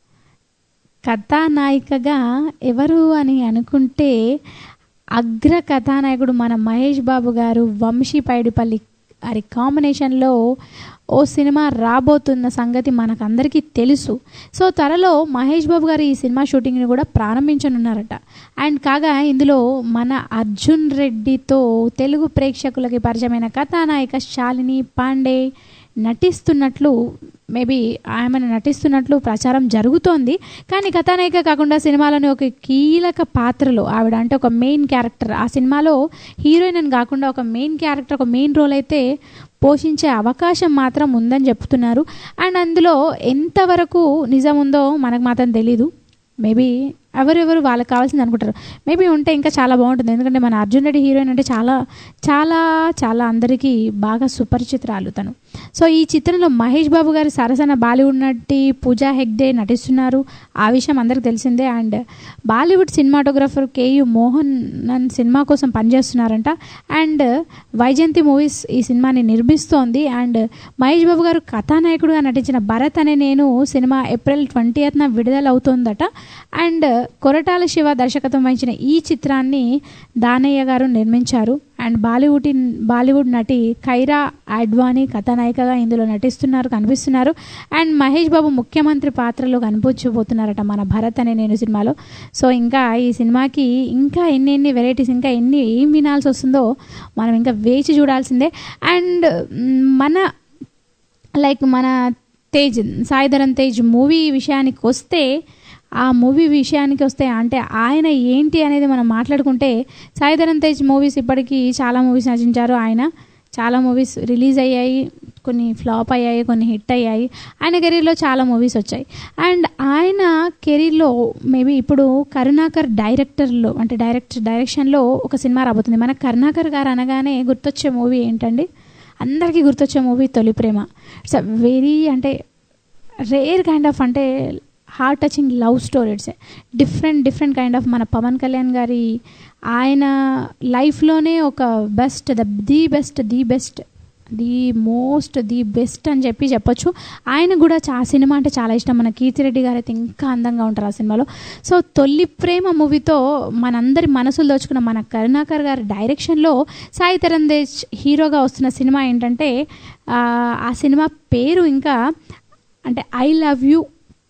కథానాయికగా ఎవరు అని అనుకుంటే అగ్ర కథానాయకుడు మన మహేష్ బాబు గారు వంశీ పైడిపల్లి గారి కాంబినేషన్లో ఓ సినిమా రాబోతున్న సంగతి మనకందరికీ తెలుసు సో త్వరలో మహేష్ బాబు గారు ఈ సినిమా షూటింగ్ని కూడా ప్రారంభించనున్నారట అండ్ కాగా ఇందులో మన అర్జున్ రెడ్డితో తెలుగు ప్రేక్షకులకి పరిచయమైన కథానాయిక శాలిని పాండే నటిస్తున్నట్లు మేబీ ఆమెను నటిస్తున్నట్లు ప్రచారం జరుగుతోంది కానీ కథానాయిక కాకుండా సినిమాలోని ఒక కీలక పాత్రలో ఆవిడ అంటే ఒక మెయిన్ క్యారెక్టర్ ఆ సినిమాలో హీరోయిన్ అని కాకుండా ఒక మెయిన్ క్యారెక్టర్ ఒక మెయిన్ రోల్ అయితే పోషించే అవకాశం మాత్రం ఉందని చెప్తున్నారు అండ్ అందులో ఎంతవరకు నిజం ఉందో మనకు మాత్రం తెలీదు మేబీ ఎవరెవరు వాళ్ళకి కావాల్సింది అనుకుంటారు మేబీ ఉంటే ఇంకా చాలా బాగుంటుంది ఎందుకంటే మన అర్జున్ రెడ్డి హీరోయిన్ అంటే చాలా చాలా చాలా అందరికీ బాగా సుపరిచితురాలు తను సో ఈ చిత్రంలో మహేష్ బాబు గారి సరసన బాలీవుడ్ నటి పూజా హెగ్డే నటిస్తున్నారు ఆ విషయం అందరికి తెలిసిందే and Bollywood cinematographer K U Mohan నన్ సినిమా కోసం పనిచేస్తున్నారంట అండ్ వైజయంతి మూవీస్ ఈ సినిమాని నిర్మిస్తోంది అండ్ మహేష్ బాబు గారు కథానాయకుడిగా నటించిన భరత్ అనే నేను సినిమా ఏప్రిల్ ట్వంటీ ఎయిత్న విడుదల అవుతోందట అండ్ కొరటాల శివ దర్శకత్వం వహించిన ఈ చిత్రాన్ని దానయ్య గారు నిర్మించారు అండ్ బాలీవుడ్ బాలీవుడ్ నటి ఖైరా అడ్వానీ కథానాయికగా ఇందులో నటిస్తున్నారు కనిపిస్తున్నారు అండ్ మహేష్ బాబు ముఖ్యమంత్రి పాత్రలో కనిపించబోతున్నారట మన భరత్ అనే నేను సినిమాలో సో ఇంకా ఈ సినిమాకి ఇంకా ఎన్ని ఎన్ని వెరైటీస్ ఇంకా ఎన్ని ఏం వినాల్సి వస్తుందో మనం ఇంకా వేచి చూడాల్సిందే అండ్ మ్, మన లైక్ మన తేజ్ సాయిధరన్ తేజ్ మూవీ విషయానికి వస్తే ఆ మూవీ విషయానికి వస్తే అంటే ఆయన ఏంటి అనేది మనం మాట్లాడుకుంటే సాయిధరన్ తేజ్ మూవీస్ ఇప్పటికీ చాలా మూవీస్ నటించారు ఆయన చాలా మూవీస్ రిలీజ్ అయ్యాయి కొన్ని ఫ్లాప్ అయ్యాయి కొన్ని హిట్ అయ్యాయి ఆయన కెరీర్లో చాలా మూవీస్ వచ్చాయి అండ్ ఆయన కెరీర్లో మేబీ ఇప్పుడు కరుణాకర్ డైరెక్టర్లో అంటే డైరెక్టర్ డైరెక్షన్లో ఒక సినిమా రాబోతుంది మన కరుణాకర్ గారు అనగానే గుర్తొచ్చే మూవీ ఏంటండి అందరికీ గుర్తొచ్చే మూవీ తొలి ప్రేమ ఇట్స్ అ వెరీ అంటే రేర్ కైండ్ ఆఫ్ అంటే heart touching love story it's different different kind of మన పవన్ కళ్యాణ్ గారి ఆయన లైఫ్లోనే ఒక best the the best the best the most the best అని చెప్పి చెప్పొచ్చు ఆయన కూడా చా సినిమా అంటే చాలా ఇష్టం మన కీర్తిరెడ్డి గారు అయితే ఇంకా అందంగా ఉంటారు ఆ సినిమాలో సో తొలి ప్రేమ మూవీతో మనందరి మనసులు దోచుకున్న మన కరుణాకర్ గారి డైరెక్షన్లో సాయి తరణ్ తేజ్ హీరోగా వస్తున్న సినిమా ఏంటంటే ఆ, ఆ సినిమా పేరు ఇంకా అంటే I love you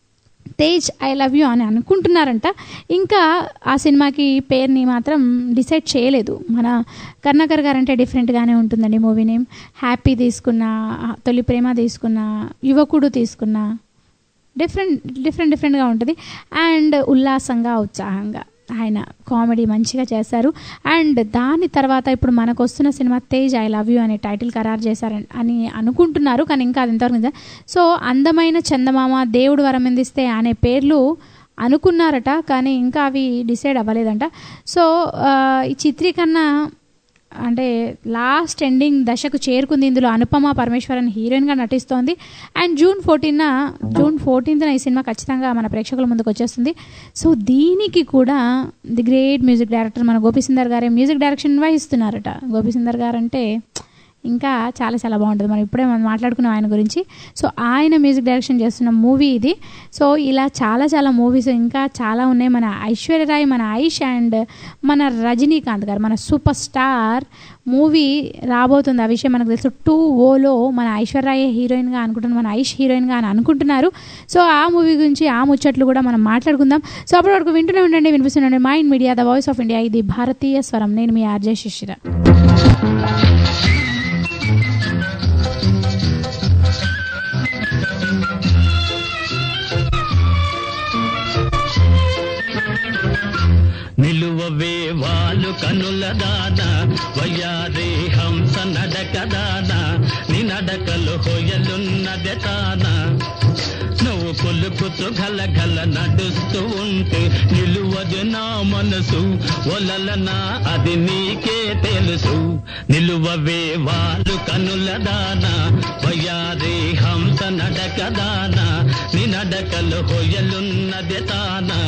Tej I love you అని అనుకుంటున్నారంట ఇంకా ఆ సినిమాకి పేరుని మాత్రం డిసైడ్ చేయలేదు మన కర్ణాకర్ గారు అంటే డిఫరెంట్గానే ఉంటుందండి మూవీ నేమ్ హ్యాపీ తీసుకున్న తొలి ప్రేమ తీసుకున్న యువకుడు తీసుకున్న డిఫరెంట్ డిఫరెంట్ డిఫరెంట్గా ఉంటుంది అండ్ ఉల్లాసంగా ఉత్సాహంగా ఆయన కామెడీ మంచిగా చేశారు అండ్ దాని తర్వాత ఇప్పుడు మనకు వస్తున్న సినిమా తేజ్ ఐ లవ్ యూ అనే టైటిల్ ఖరారు చేశారని అని అనుకుంటున్నారు కానీ ఇంకా అది ఎంతవరకు నిజం సో అందమైన చందమామ దేవుడు వరమందిస్తే అనే పేర్లు అనుకున్నారట కానీ ఇంకా అవి డిసైడ్ అవ్వలేదంట సో ఆ, ఈ చిత్రీకరణ అంటే లాస్ట్ ఎండింగ్ దశకు చేరుకుంది ఇందులో అనుపమ పరమేశ్వరన్ హీరోయిన్గా నటిస్తోంది అండ్ జూన్ ఫోర్టీన్న జూన్ ఫోర్టీన్త్న ఈ సినిమా ఖచ్చితంగా మన ప్రేక్షకుల ముందుకు వచ్చేస్తుంది సో దీనికి కూడా ది గ్రేట్ మ్యూజిక్ డైరెక్టర్ మన గోపిసుందర్ గారే మ్యూజిక్ డైరెక్షన్ వహిస్తున్నారట గోపిసుందర్ గారు అంటే ఇంకా చాలా చాలా బాగుంటుంది మనం ఇప్పుడే మనం మాట్లాడుకున్నాం ఆయన గురించి సో ఆయన మ్యూజిక్ డైరెక్షన్ చేస్తున్న మూవీ ఇది సో ఇలా చాలా చాలా మూవీస్ ఇంకా చాలా ఉన్నాయి మన ఐశ్వర్యరాయ్ మన ఐష్ అండ్ మన రజనీకాంత్ గారు మన సూపర్ స్టార్ మూవీ రాబోతుంది ఆ విషయం మనకు తెలుసు టూ ఓలో మన ఐశ్వర్యాయ హీరోయిన్గా అనుకుంటున్నాం మన ఐష్ హీరోయిన్గా అని అనుకుంటున్నారు సో ఆ మూవీ గురించి ఆ ముచ్చట్లు కూడా మనం మాట్లాడుకుందాం సో అప్పటి వరకు వింటూనే ఉండండి వినిపిస్తుండండి Mind Media the voice of India ఇది భారతీయ స్వరం నేను మీ ఆర్జే శిశిర వాళ్ళు కనుల దాన వయ్యారి హంస నడక దాన నీ నడకలు హొయలున్నదే తాన నువ్వు కొలుకుతూ గల గల నడుస్తూ ఉంటే నిలువదు నా మనసు ఒలలనా అది నీకే తెలుసు నిలువవే వాళ్ళు కనుల దాన వయ్యారి హంస నడక దాన నీ నడకలు హొయలున్నదే తానా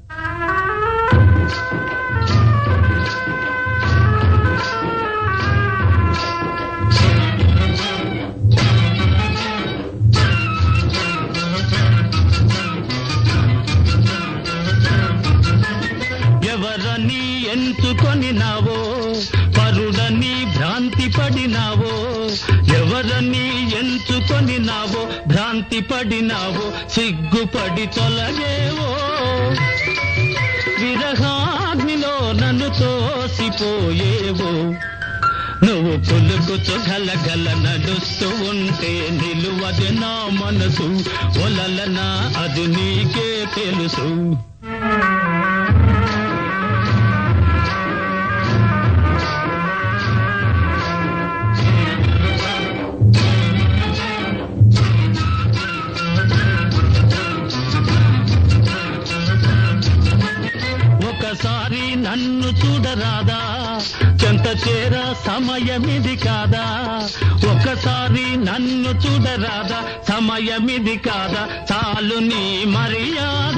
ఎవరని ఎంచుకొనినావో పరుడని భ్రాంతి పడినావో ఎవరని ఎంచుకొనినావో భ్రాంతి పడినావో సిగ్గుపడి తొలగేవో విరహాగ్నిలో నన్ను తోసిపోయేవో నువ్వు పులుకుతూ గలగల నడుస్తూ ఉంటే నిలువది నా మనసు ఒలలనా అది నీకే తెలుసు ఒకసారి నన్ను చూడరాదా చెంత చేర సమయమిది కాదా ఒకసారి నన్ను చూడరాదా సమయమిది కాదా చాలు నీ మర్యాద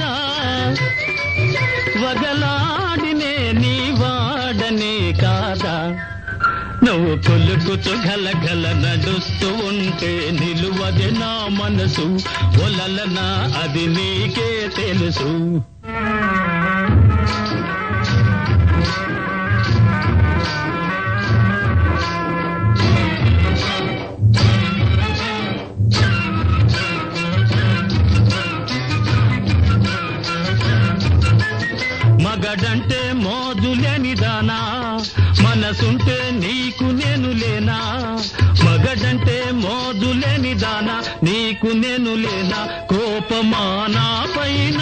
వగలాడినే నీ వాడనే కాదా నువ్వు కొలుకుతూ గలగల నడుస్తూ ఉంటే నిలువది నా మనసు ఒలలనా అది నీకే తెలుసు మగడంటే మోజులేని దానా మనసుంటే నీకు నేను లేనా మగడంటే మోజులేని దానా నీకు నేను లేనా కోపమానా పైన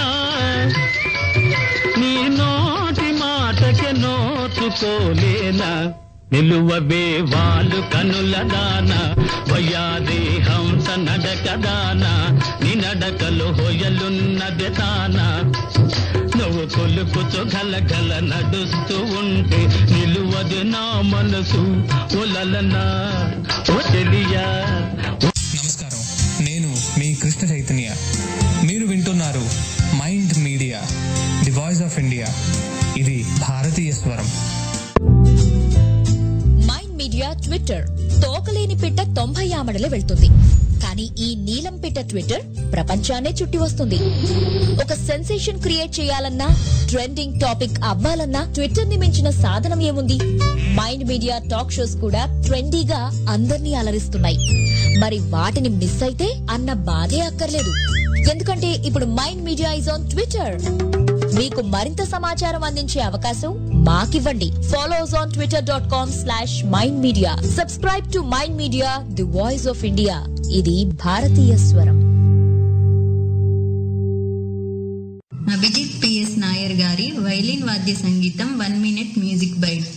నీ నోటి మాటకి నోచుకోలేనా నిలువవే వాళ్ళు కనుల దాన వయ్యాది హంస నడక దాన నీ నడకలు హొయలున్నది తానా నువ్వు కొలుకుతూ గల గల నడుస్తూ ఉంటే నిలువదు నా మనసు ఒలలనా ఓ తెలియా నమస్కారం నేను మీ కృష్ణ చైతన్య మీరు వింటున్నారు Mind media the voice of India ఇది భారతీయ స్వరం మైండ్ మీడియా ట్విట్టర్ తోకలేని పిట్ట తొంభై ఆమడలే వెళ్తుంది కానీ ఈ నీలం పిట్ట ట్విట్టర్ ప్రపంచాన్నే చుట్టి వస్తుంది ఒక సెన్సేషన్ క్రియేట్ చేయాలన్నా ట్రెండింగ్ టాపిక్ అవ్వాలన్నా ట్విట్టర్ ని మించిన సాధనం ఏముంది మైండ్ మీడియా టాక్ షోస్ కూడా ట్రెండీగా అందర్నీ అలరిస్తున్నాయి మరి వాటిని మిస్ అయితే అన్న బాధే అక్కర్లేదు ఎందుకంటే ఇప్పుడు Mind Media is on Twitter మీకు మరింత సమాచారం అందించే అవకాశం మాకివ్వండి follows on Twitter dot com slash Mind Media subscribe to Mind media the voice of India ఇది భారతీయ స్వరం అభిజిత్ పిఎస్ నాయర్ గారి వైలిన్ వాద్య సంగీతం one minute music bite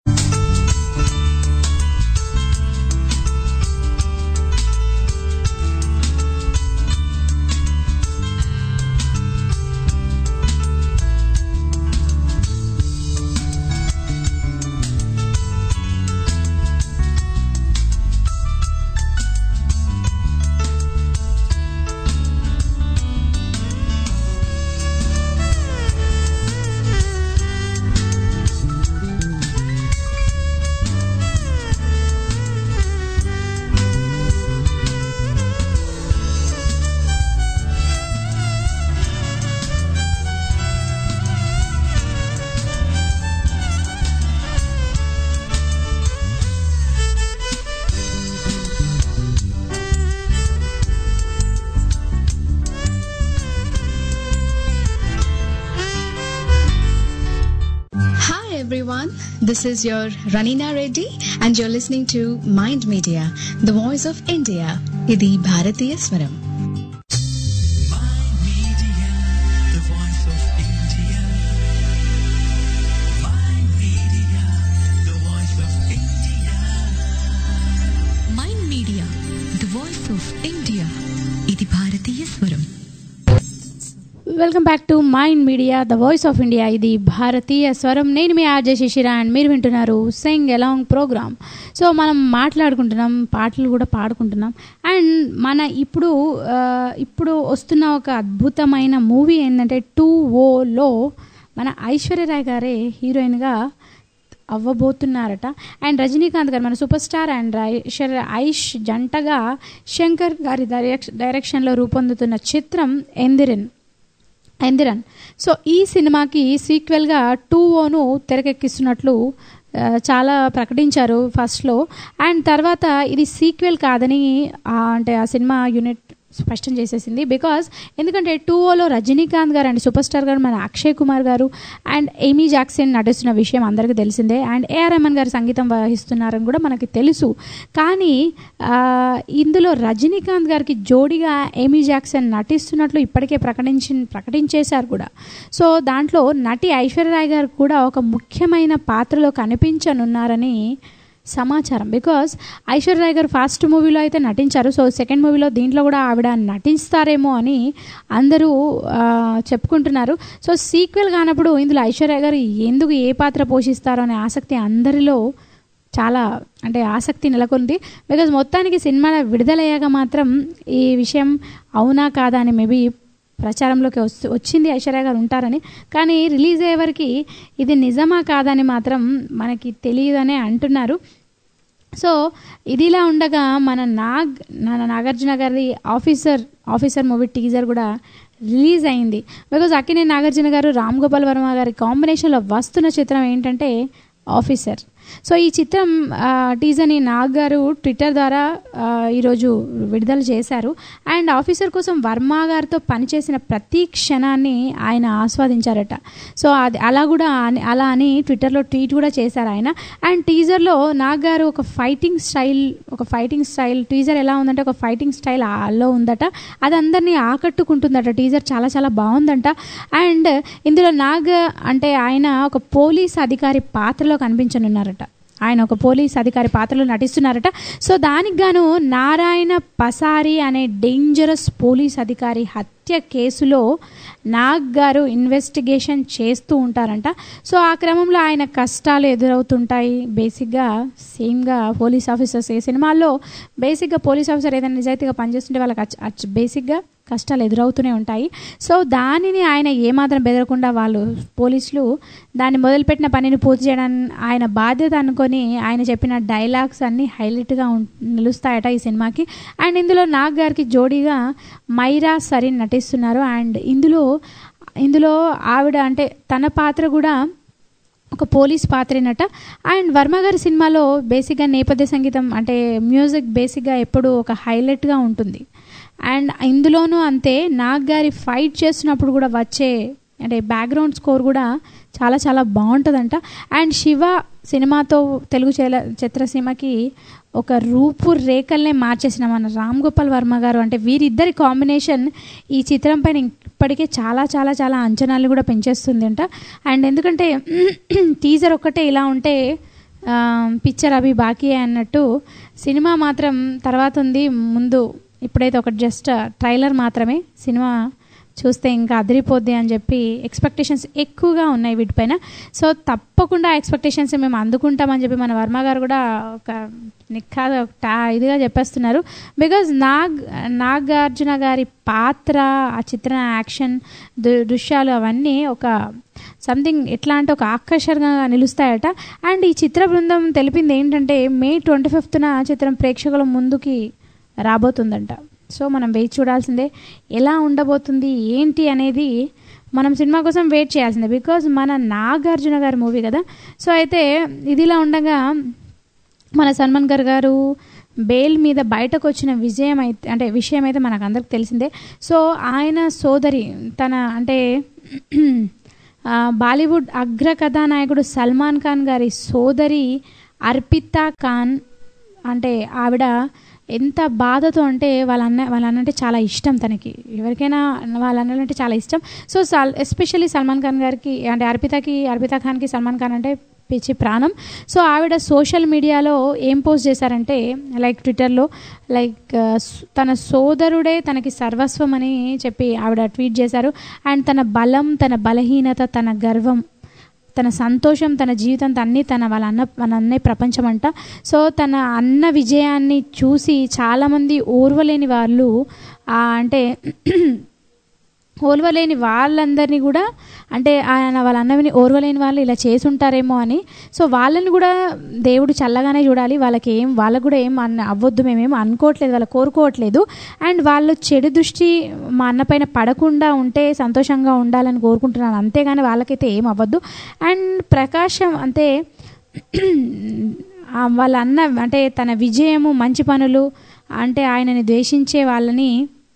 Hi everyone, this is your Ranina Reddy and you're listening to Mind Media, the voice of India. Idi Bharatiya Swaram. the voice of India. Mind Media, welcome back to Mind Media the voice of India ఇది భారతీయ స్వరం నేను మీ ఆర్జే శిశిర అండ్ మీరు వింటున్నారు సింగ్ అలాంగ్ ప్రోగ్రామ్ సో మనం మాట్లాడుకుంటున్నాం పాటలు కూడా పాడుకుంటున్నాం అండ్ మన ఇప్పుడు ఆ, ఇప్పుడు వస్తున్న ఒక అద్భుతమైన మూవీ ఏంటంటే టూ ఓలో మన ఐశ్వర్యరాయ్ గారే హీరోయిన్గా అవ్వబోతున్నారట అండ్ రజనీకాంత్ గారు మన super star and Aishwarya Aish జంటగా శంకర్ గారి డైరెక్ష డైరెక్షన్లో రూపొందుతున్న చిత్రం ఎందిరన్ ఎందిరన్ సో ఈ సినిమాకి సీక్వెల్గా టూ ఓను తెరకెక్కిస్తున్నట్లు ఆ, చాలా ప్రకటించారు ఫస్ట్లో అండ్ తర్వాత ఇది సీక్వెల్ కాదని ఆ, అంటే ఆ సినిమా యూనిట్ స్పష్టం చేసేసింది బికాస్ ఎందుకంటే టూ ఓలో రజనీకాంత్ గారు అండ్ సూపర్ స్టార్ గారు మన అక్షయ్ కుమార్ గారు అండ్ ఏమీ జాక్సన్ నటిస్తున్న విషయం అందరికీ తెలిసిందే అండ్ ఏఆర్ రెహమాన్ గారు సంగీతం వహిస్తున్నారని కూడా మనకి తెలుసు కానీ ఆ, ఇందులో రజనీకాంత్ గారికి జోడిగా ఏమీ జాక్సన్ నటిస్తున్నట్లు ఇప్పటికే ప్రకటించి ప్రకటించేశారు కూడా సో దాంట్లో నటి ఐశ్వర్యరాయ్ గారు కూడా ఒక ముఖ్యమైన పాత్రలో కనిపించనున్నారని సమాచారం బికాస్ ఐశ్వర్యరాయ్ గారు ఫస్ట్ మూవీలో అయితే నటించారు సో సెకండ్ మూవీలో దీంట్లో కూడా ఆవిడ నటిస్తారేమో అని అందరూ ఆ, చెప్పుకుంటున్నారు సో సీక్వెల్ కానప్పుడు ఇందులో ఐశ్వర్య గారు ఎందుకు ఏ పాత్ర పోషిస్తారో అనే ఆసక్తి అందరిలో చాలా అంటే ఆసక్తి నెలకొంది బికాజ్ మొత్తానికి సినిమా విడుదలయ్యాక మాత్రం ఈ విషయం అవునా కాదా అని మేబీ ప్రచారంలోకి వస్తు వచ్చింది ఐశ్వర్య గారు ఉంటారని కానీ రిలీజ్ అయ్యే వరకు ఇది నిజమా కాదని మాత్రం మనకి తెలియదనే అంటున్నారు సో ఇదిలా ఉండగా మన నాగ్ మన నాగార్జున గారి ఆఫీసర్ ఆఫీసర్ మూవీ టీజర్ కూడా రిలీజ్ అయింది బికాజ్ అక్కినే నాగార్జున గారు రామ్ గోపాల్ వర్మ గారి కాంబినేషన్లో వస్తున్న చిత్రం ఏంటంటే ఆఫీసర్ సో ఈ చిత్రం ఆ, టీజర్ని నాగ్ గారు ట్విట్టర్ ద్వారా ఆ, ఈరోజు విడుదల చేశారు అండ్ ఆఫీసర్ కోసం వర్మ గారితో పనిచేసిన ప్రతి క్షణాన్ని ఆయన ఆస్వాదించారట సో అది అలా కూడా అని- అలా అని ట్విట్టర్లో ట్వీట్ కూడా చేశారు ఆయన అండ్ టీజర్లో నాగ్ గారు ఒక ఫైటింగ్ స్టైల్ ఒక ఫైటింగ్ స్టైల్ టీజర్ ఎలా ఉందంటే ఒక ఫైటింగ్ స్టైల్ లో ఉందట అది అందరినీ ఆకట్టుకుంటుందట టీజర్ చాలా చాలా బాగుందంట అండ్ ఇందులో నాగ్ అంటే ఆయన ఒక పోలీస్ అధికారి పాత్రలో కనిపించనున్నారట ఆయన ఒక పోలీస్ అధికారి పాత్రలో నటిస్తున్నారట సో దానికి గాను నారాయణ పసారి అనే డేంజరస్ పోలీస్ అధికారి హత్య కేసులో నాగ్ గారు ఇన్వెస్టిగేషన్ చేస్తూ ఉంటారంట సో ఆ క్రమంలో ఆయన కష్టాలు ఎదురవుతుంటాయి బేసిక్గా సేమ్గా పోలీస్ ఆఫీసర్స్ ఏ సినిమాల్లో బేసిక్గా పోలీస్ ఆఫీసర్ ఏదైనా నిజాయితీగా పనిచేస్తుంటే వాళ్ళకి అచ్- అచ్- బేసిక్గా కష్టాలు ఎదురవుతూనే ఉంటాయి సో దానిని ఆయన ఏమాత్రం బెదరకుండా వాళ్ళు పోలీసులు దాన్ని మొదలుపెట్టిన పనిని పూర్తి చేయడానికి ఆయన బాధ్యత అనుకొని ఆయన చెప్పిన డైలాగ్స్ అన్నీ హైలైట్గా ఉం- నిలుస్తాయట ఈ సినిమాకి అండ్ ఇందులో నాగ్ గారికి జోడీగా మైరా సరీన్ నటిస్తున్నారు అండ్ ఇందులో ఇందులో ఆవిడ అంటే తన పాత్ర కూడా ఒక పోలీస్ పాత్రేనట అండ్ వర్మ గారి సినిమాలో బేసిక్గా నేపథ్య సంగీతం అంటే మ్యూజిక్ బేసిక్గా ఎప్పుడు ఒక హైలైట్గా ఉంటుంది అండ్ ఇందులోనూ అంతే నాగ్ గారి ఫైట్ చేస్తున్నప్పుడు కూడా వచ్చే అంటే బ్యాక్గ్రౌండ్ స్కోర్ కూడా చాలా చాలా బాగుంటుందంట అండ్ శివ సినిమాతో తెలుగు చేల చిత్రసీమకి ఒక రూపు రేఖల్నే మార్చేసిన మన రామ్ గోపాల్ వర్మ గారు అంటే వీరిద్దరి కాంబినేషన్ ఈ చిత్రం పైన ఇప్పటికే చాలా చాలా చాలా అంచనాలు కూడా పెంచేస్తుంది అంట అండ్ ఎందుకంటే టీజర్ ఒక్కటే ఇలా ఉంటే ఆ, పిక్చర్ అవి బాకీ అన్నట్టు సినిమా మాత్రం తర్వాత ఉంది ముందు ఇప్పుడైతే ఒక జస్ట్ ట్రైలర్ మాత్రమే సినిమా చూస్తే ఇంకా అదిరిపోద్ది అని చెప్పి ఎక్స్పెక్టేషన్స్ ఎక్కువగా ఉన్నాయి వీటిపైన సో తప్పకుండా ఎక్స్పెక్టేషన్స్ మేము అందుకుంటామని చెప్పి మన వర్మ గారు కూడా ఒక నిఖా టా ఇదిగా చెప్పేస్తున్నారు బికాజ్ నాగ్ నాగార్జున గారి పాత్ర ఆ చిత్ర యాక్షన్ దు- దృశ్యాలు అవన్నీ ఒక సంథింగ్ ఎట్లా అంటే ఒక ఆకర్షణగా నిలుస్తాయట అండ్ ఈ చిత్ర బృందం తెలిపింది ఏంటంటే మే ట్వంటీ ఫిఫ్త్న చిత్రం ప్రేక్షకుల ముందుకి రాబోతుందంట సో మనం వేచి చూడాల్సిందే ఎలా ఉండబోతుంది ఏంటి అనేది మనం సినిమా కోసం వెయిట్ చేయాల్సిందే బికాజ్ మన నాగార్జున గారి మూవీ కదా సో అయితే ఇదిలా ఉండగా మన సల్మాన్ గారు గారు బెయిల్ మీద బయటకు వచ్చిన విజయం అయితే అంటే విషయం అయితే మనకు అందరికి తెలిసిందే సో ఆయన సోదరి తన అంటే ఆ, బాలీవుడ్ అగ్ర కథానాయకుడు సల్మాన్ ఖాన్ గారి సోదరి అర్పితా ఖాన్ అంటే ఆవిడ ఎంత బాధతో అంటే వాళ్ళ అన్న వాళ్ళ అన్న అంటే చాలా ఇష్టం తనకి ఎవరికైనా వాళ్ళ అన్నలు అంటే చాలా ఇష్టం సో సల్ ఎస్పెషల్లీ సల్మాన్ ఖాన్ గారికి అంటే అర్పితకి అర్పితా ఖాన్కి సల్మాన్ ఖాన్ అంటే పిచ్చి ప్రాణం సో ఆవిడ సోషల్ మీడియాలో ఏం పోస్ట్ చేశారంటే లైక్ ట్విట్టర్లో లైక్ ఆ, స్- తన సోదరుడే తనకి సర్వస్వం అని చెప్పి ఆవిడ ట్వీట్ చేశారు అండ్ తన బలం తన బలహీనత తన గర్వం తన సంతోషం తన జీవితం అన్నీ తన వాళ్ళ అన్న మన అన్నయ్య ప్రపంచం అంట సో తన అన్న విజయాన్ని చూసి చాలామంది ఓర్వలేని వాళ్ళు ఆ, అంటే ఓర్వలేని వాళ్ళందరినీ కూడా అంటే ఆయన వాళ్ళ అన్నవిని ఓర్వలేని వాళ్ళు ఇలా చేసి ఉంటారేమో అని సో వాళ్ళని కూడా దేవుడు చల్లగానే చూడాలి వాళ్ళకి ఏం వాళ్ళకు కూడా ఏం అన్న అవ్వద్దు మేమేం అనుకోవట్లేదు వాళ్ళు కోరుకోవట్లేదు అండ్ వాళ్ళు చెడు దృష్టి మా అన్న పైన పడకుండా ఉంటే సంతోషంగా ఉండాలని కోరుకుంటున్నాను అంతేగాని వాళ్ళకైతే ఏం అవ్వద్దు అండ్ ప్రకాశం అంటే ఆ వాళ్ళ అన్న అంటే తన విజయము మంచి పనులు అంటే ఆయనని ద్వేషించే వాళ్ళని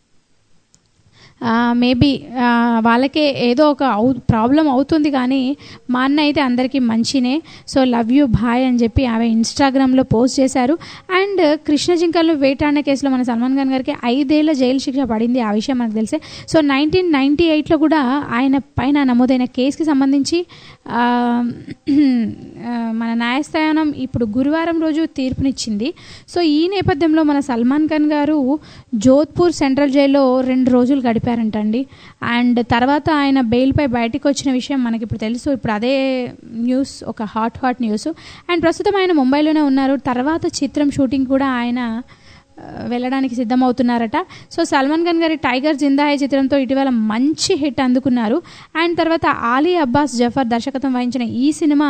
మేబీ వాళ్ళకే ఏదో ఒక అవు ప్రాబ్లం అవుతుంది కానీ మా అన్న అయితే అందరికీ మంచినే సో లవ్ యూ బాయ్ అని చెప్పి ఆమె ఇన్స్టాగ్రామ్లో పోస్ట్ చేశారు అండ్ కృష్ణ జింకలను వేటాడిన కేసులో మన సల్మాన్ ఖాన్ గారికి ఐదేళ్ల జైలు శిక్ష పడింది ఆ విషయం మనకు తెలిసే సో నైన్టీన్ నైంటీ ఎయిట్లో కూడా ఆయన పైన నమోదైన కేసుకి సంబంధించి ఆ, ఆ, మన న్యాయస్థానం ఇప్పుడు గురువారం రోజు తీర్పునిచ్చింది సో ఈ నేపథ్యంలో మన సల్మాన్ ఖాన్ గారు జోధ్పూర్ సెంట్రల్ జైల్లో రెండు రోజులు గడిపారంటండి అండ్ తర్వాత ఆయన బెయిల్పై బయటికి వచ్చిన విషయం మనకి ఇప్పుడు తెలుసు ఇప్పుడు అదే న్యూస్ ఒక హాట్ హాట్ న్యూస్ అండ్ ప్రస్తుతం ఆయన ముంబైలోనే ఉన్నారు తర్వాత చిత్రం షూటింగ్ కూడా ఆయన ఆ, వెళ్ళడానికి సిద్ధమవుతున్నారట సో సల్మాన్ ఖాన్ గారి టైగర్ జిందాహే చిత్రంతో ఇటీవల మంచి హిట్ అందుకున్నారు అండ్ తర్వాత ఆలీ అబ్బాస్ జఫర్ దర్శకత్వం వహించిన ఈ సినిమా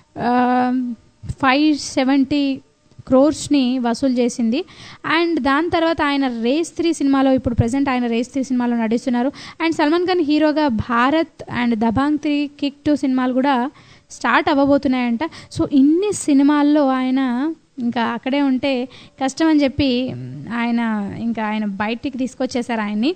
ఫైవ్ సెవెంటీ క్రోర్స్ని వసూలు చేసింది అండ్ దాని తర్వాత ఆయన రేస్ త్రీ సినిమాలో ఇప్పుడు ప్రజెంట్ ఆయన రేస్ త్రీ సినిమాలో నటిస్తున్నారు అండ్ సల్మాన్ ఖాన్ హీరోగా Bharat and Dabangg three Kick two సినిమాలు కూడా స్టార్ట్ అవ్వబోతున్నాయంట సో ఇన్ని సినిమాల్లో ఆయన ఇంకా అక్కడే ఉంటే కష్టం అని చెప్పి ఆయన ఇంకా ఆయన బయటికి తీసుకొచ్చేసారు ఆయన్ని